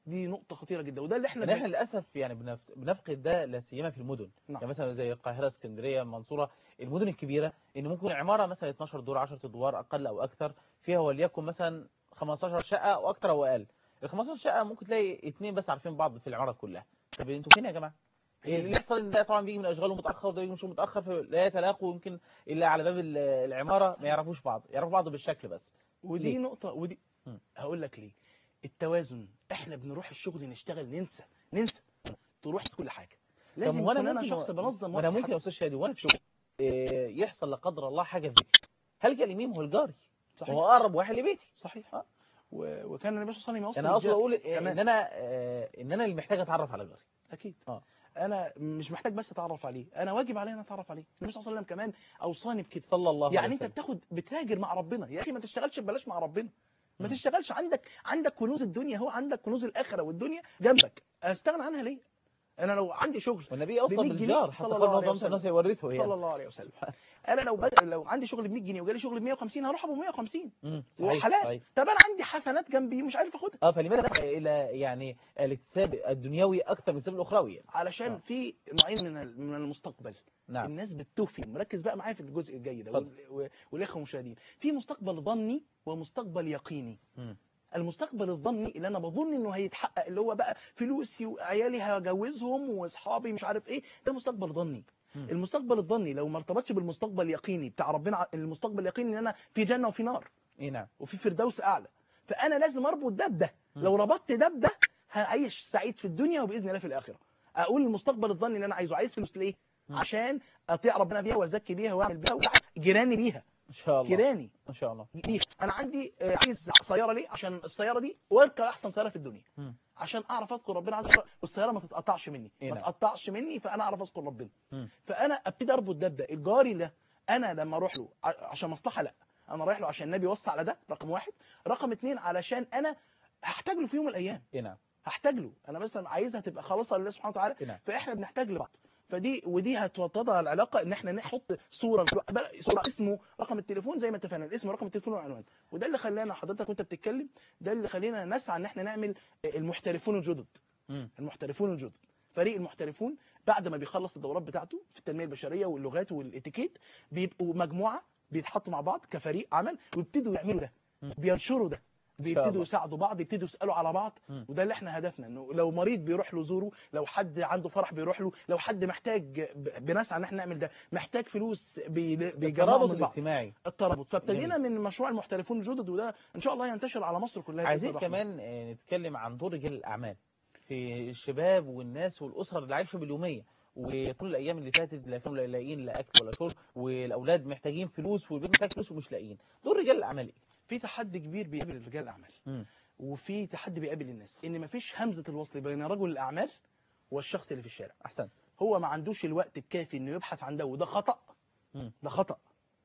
دي نقطه خطيره جدا وده اللي احنا يعني احنا للاسف يعني بنف- بنفقد ده لا سيما في المدن نعم. يعني مثلا زي القاهره اسكندريه المنصوره المدن الكبيره ان ممكن عماره مثلا 12 دور 10 ادوار اقل او اكثر فيها وليكن مثلا 15 شقه او اكثر او اقل ال 15 شقه ممكن تلاقي اثنين بس عارفين بعض في العماره كلها طب انتوا فين يا جماعه هي اللي يحصل ان ده طبعا بيجي من اشغاله متاخر وده بيجي مش متاخر فلا يتلاقوا يمكن الا على باب ال- العماره ما يعرفوش بعض يعرفوا بعض بالشكل بس ودي ليه؟ نقطة ودي مم. هقول لك ليه التوازن احنا بنروح الشغل نشتغل ننسى ننسى تروح كل حاجة لازم طب وانا يكون انا ممكن شخص بنظم وانا وقتي ممكن يا استاذ شادي وانا في شغل إيه، يحصل لا قدر الله حاجه في بيتي هل كلمين هو الجاري صحيح هو اقرب واحد لبيتي صحيح آه. و... وكان النبي صلى الله عليه وسلم انا يوصي اقصد الرجال- اقول إيه، تمام. ان انا آه، ان انا اللي محتاج اتعرف على جاري اكيد آه. انا مش محتاج بس اتعرف عليه انا واجب عليا ان اتعرف عليه النبي صلى الله عليه وسلم كمان اوصاني بكده صلى الله يعني عليه انت وسلم بتاخد بتاجر مع ربنا يا اخي ما تشتغلش ببلاش مع ربنا ما مم. تشتغلش عندك عندك كنوز الدنيا هو عندك كنوز الاخره والدنيا جنبك استغنى عنها ليه انا لو عندي شغل والنبي اوصى ب 100 جنيه بالجار حتى صلى قال الله ما عليه ظلمت وسلم. الناس يورثه صلى يعني الله عليه وسلم سبحان انا لو بد... لو عندي شغل ب 100 جنيه وجالي شغل ب 150 هروح ابو 150 مم، هو صحيح حلال صحيح طب انا عندي حسنات جنبي مش عارف اخدها اه فلماذا نسعى الى يعني الاكتساب الدنيوي اكثر من السبب الاخروي يعني. علشان آه. في نوعين من ال- من المستقبل نعم الناس بتتوه فيهم ركز بقى معايا في الجزء الجاي ده اتفضل. وال- و- والاخوه المشاهدين في مستقبل ظني ومستقبل يقيني مم. المستقبل الظني اللي انا بظن انه هيتحقق اللي هو بقى فلوسي وعيالي هجوزهم واصحابي مش عارف ايه ده مستقبل ظني مم. المستقبل الظني لو ما ارتبطش بالمستقبل اليقيني بتاع ربنا ع- المستقبل اليقيني ان انا في جنه وفي نار اي نعم وفي فردوس اعلى فانا لازم اربط ده بده مم. لو ربطت ده بده هعيش سعيد في الدنيا وباذن الله في الاخره اقول المستقبل الظني اللي انا عايزه عايز فلوس ليه مم. عشان اطيع ربنا بيها وازكي بيها واعمل بيها وأساعد جيراني بيها ان شاء الله جيراني ان شاء الله بيها انا عندي آه، عايز سياره ليه عشان السياره دي واركب احسن سياره في الدنيا مم. عشان اعرف اذكر ربنا عز وجل والسياره ما تتقطعش مني إيه ما نعم. تتقطعش مني فانا اعرف اذكر ربنا مم. فانا ابتدي اربط ده بده الجاري ده انا لما اروح له ع- عشان مصلحه لا انا رايح له عشان النبي وصى على ده رقم واحد رقم اتنين علشان انا هحتاج له في يوم من الايام اي نعم هحتاج له انا مثلا عايزها تبقى خالصه لله سبحانه وتعالى إيه نعم فاحنا بنحتاج لبعض فدي ودي هتوطدها العلاقه ان احنا نحط صوره بقى- صوره اسمه رقم التليفون زي ما اتفقنا الاسم رقم التليفون والعنوان وده اللي خلانا حضرتك وانت بتتكلم ده اللي خلينا نسعى ان احنا نعمل المحترفون الجدد مم. المحترفون الجدد فريق المحترفون بعد ما بيخلص الدورات بتاعته في التنميه البشريه واللغات والاتيكيت بيبقوا مجموعه بيتحطوا مع بعض كفريق عمل ويبتدوا يعملوا ده مم. بينشروا ده إن شاء بيبتدوا الله. يساعدوا بعض يبتدوا يسالوا على بعض مم. وده اللي احنا هدفنا انه لو مريض بيروح له زوره لو حد عنده فرح بيروح له لو حد محتاج ب- بنسعى ان احنا نعمل ده محتاج فلوس بي- بيجمعوا الترابط من بعض الاجتماعي الترابط فابتدينا من مشروع المحترفون الجدد وده ان شاء الله ينتشر على مصر كلها بإذن عايزين الرحمن. كمان آه، نتكلم عن دور رجال الاعمال في الشباب والناس والاسر اللي عايشه باليوميه وطول الايام اللي فاتت لا كانوا لا لاقيين لا اكل ولا شرب والاولاد محتاجين فلوس والبيت محتاج فلوس ومش لاقيين دور رجال الاعمال ايه في تحدي كبير بيقابل رجال الاعمال مم. وفي تحدي بيقابل الناس ان مفيش همزه الوصل بين رجل الاعمال والشخص اللي في الشارع احسن هو ما عندوش الوقت الكافي انه يبحث عن ده وده خطا مم. ده خطا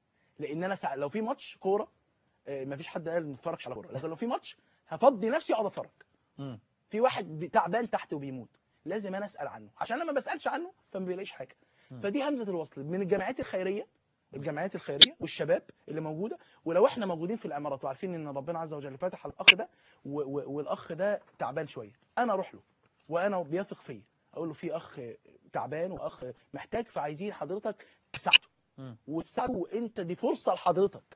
لان انا سع... لو في ماتش كوره آه، مفيش حد قال ما نتفرجش على كوره لكن لو في ماتش هفضي نفسي اقعد اتفرج مم. في واحد بي- تعبان تحت وبيموت لازم انا اسال عنه عشان انا ما بسالش عنه فما بيلاقيش حاجه مم. فدي همزه الوصل من الجمعيات الخيريه الجمعيات الخيريه والشباب اللي موجوده ولو احنا موجودين في الامارات وعارفين ان ربنا عز وجل فاتح على الاخ ده و- و- والاخ ده تعبان شويه انا اروح له وانا بيثق فيا اقول له في اخ تعبان واخ محتاج فعايزين حضرتك تساعده مم. وتساعده وانت دي فرصه لحضرتك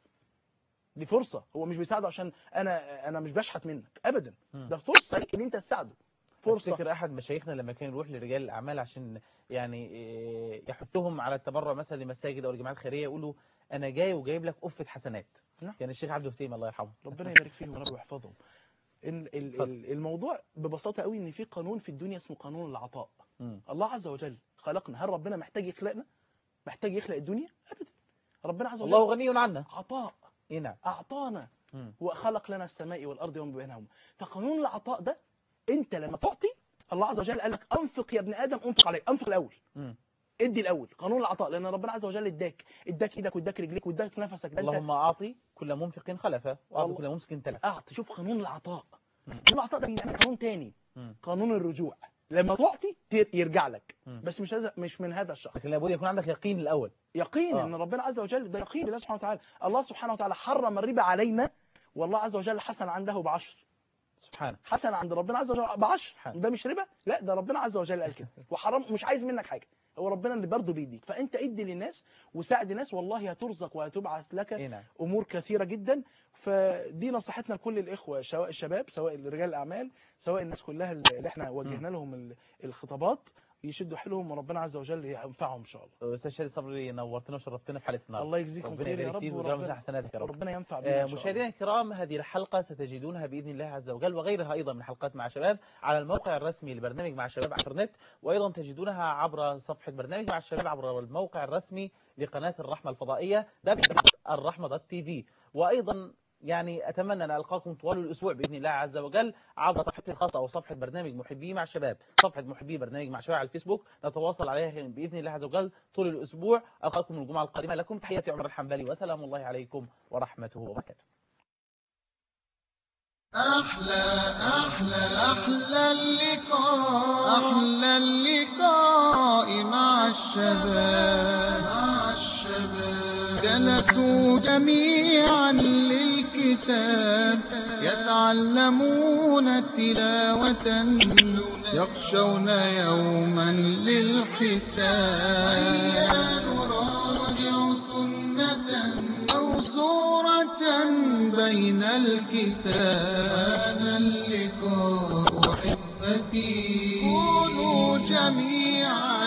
دي فرصه هو مش بيساعده عشان انا انا مش بشحت منك ابدا مم. ده فرصه ليك ان انت تساعده فرصه افتكر احد مشايخنا لما كان يروح لرجال الاعمال عشان يعني إيه، يحثهم على التبرع مثلا لمساجد او الجمعيات الخيريه يقولوا انا جاي وجايب لك قفه حسنات نعم. كان الشيخ عبد الفتيم الله يرحمه ربنا يبارك فيهم يا رب ويحفظهم ال- ال- اتفضل. ال- الموضوع ببساطه قوي ان في قانون في الدنيا اسمه قانون العطاء مم. الله عز وجل خلقنا هل ربنا محتاج يخلقنا محتاج يخلق الدنيا ابدا ربنا عز وجل الله غني عنه عطاء اي نعم اعطانا مم. وخلق لنا السماء والارض وما بينهما فقانون العطاء ده انت لما تعطي الله عز وجل قال لك انفق يا ابن ادم انفق عليك انفق الاول مم. ادي الاول قانون العطاء لان ربنا عز وجل اداك اداك ايدك واداك رجليك واداك نفسك ده انت اللهم اعطي كل منفق خلفه واعطي والله. كل ممسك تلف اعطي شوف قانون العطاء مم. قانون العطاء ده بيعمل قانون تاني مم. قانون الرجوع لما تعطي ت- يرجع لك مم. بس مش هذا مش من هذا الشخص لكن لابد يكون عندك يقين الاول يقين آه. ان ربنا عز وجل ده يقين بالله سبحانه وتعالى الله سبحانه وتعالى حرم الربا علينا والله عز وجل حسن عنده بعشر سبحانه حسنه عند ربنا عز وجل ب 10 سبحان. ده مش ربا لا ده ربنا عز وجل قال كده وحرام مش عايز منك حاجه هو ربنا اللي برضه بيديك فانت ادي للناس وساعد الناس والله هترزق وهتبعث لك اي نعم امور كثيره جدا فدي نصيحتنا لكل الاخوه سواء الشباب سواء رجال الاعمال سواء الناس كلها اللي احنا وجهنا لهم ال- الخطابات يشدوا حيلهم وربنا عز وجل ينفعهم ان شاء الله استاذ شادي صبري نورتنا وشرفتنا في حلقه النهارده الله يجزيكم ربنا خير يا يبارك رب فيك ويجعل وربنا, حسناتك يا رب ربنا ينفع بينا آه، ان شاء الله مشاهدينا الكرام هذه الحلقة ستجدونها بإذن الله عز وجل وغيرها أيضا من حلقات مع شباب على الموقع الرسمي لبرنامج مع شباب على الإنترنت وأيضا تجدونها عبر صفحة برنامج مع الشباب عبر الموقع الرسمي لقناة الرحمة الفضائية الرحمة تي في وأيضا يعني أتمنى أن ألقاكم طوال الأسبوع بإذن الله عز وجل عبر صفحتي الخاصة أو صفحة برنامج محبي مع الشباب صفحة محبي برنامج مع شباب على الفيسبوك نتواصل عليها بإذن الله عز وجل طول الأسبوع ألقاكم الجمعة القادمة لكم تحياتي عمر الحنبلي وسلام الله عليكم ورحمته وبركاته أحلى أحلى أحلى اللقاء أحلى اللقاء مع الشباب مع الشباب جلسوا جميعا للكتاب يتعلمون تلاوة يخشون يوما للحساب نراجع سنة أو سورة بين الكتاب اللقاء أحبتي كونوا جميعا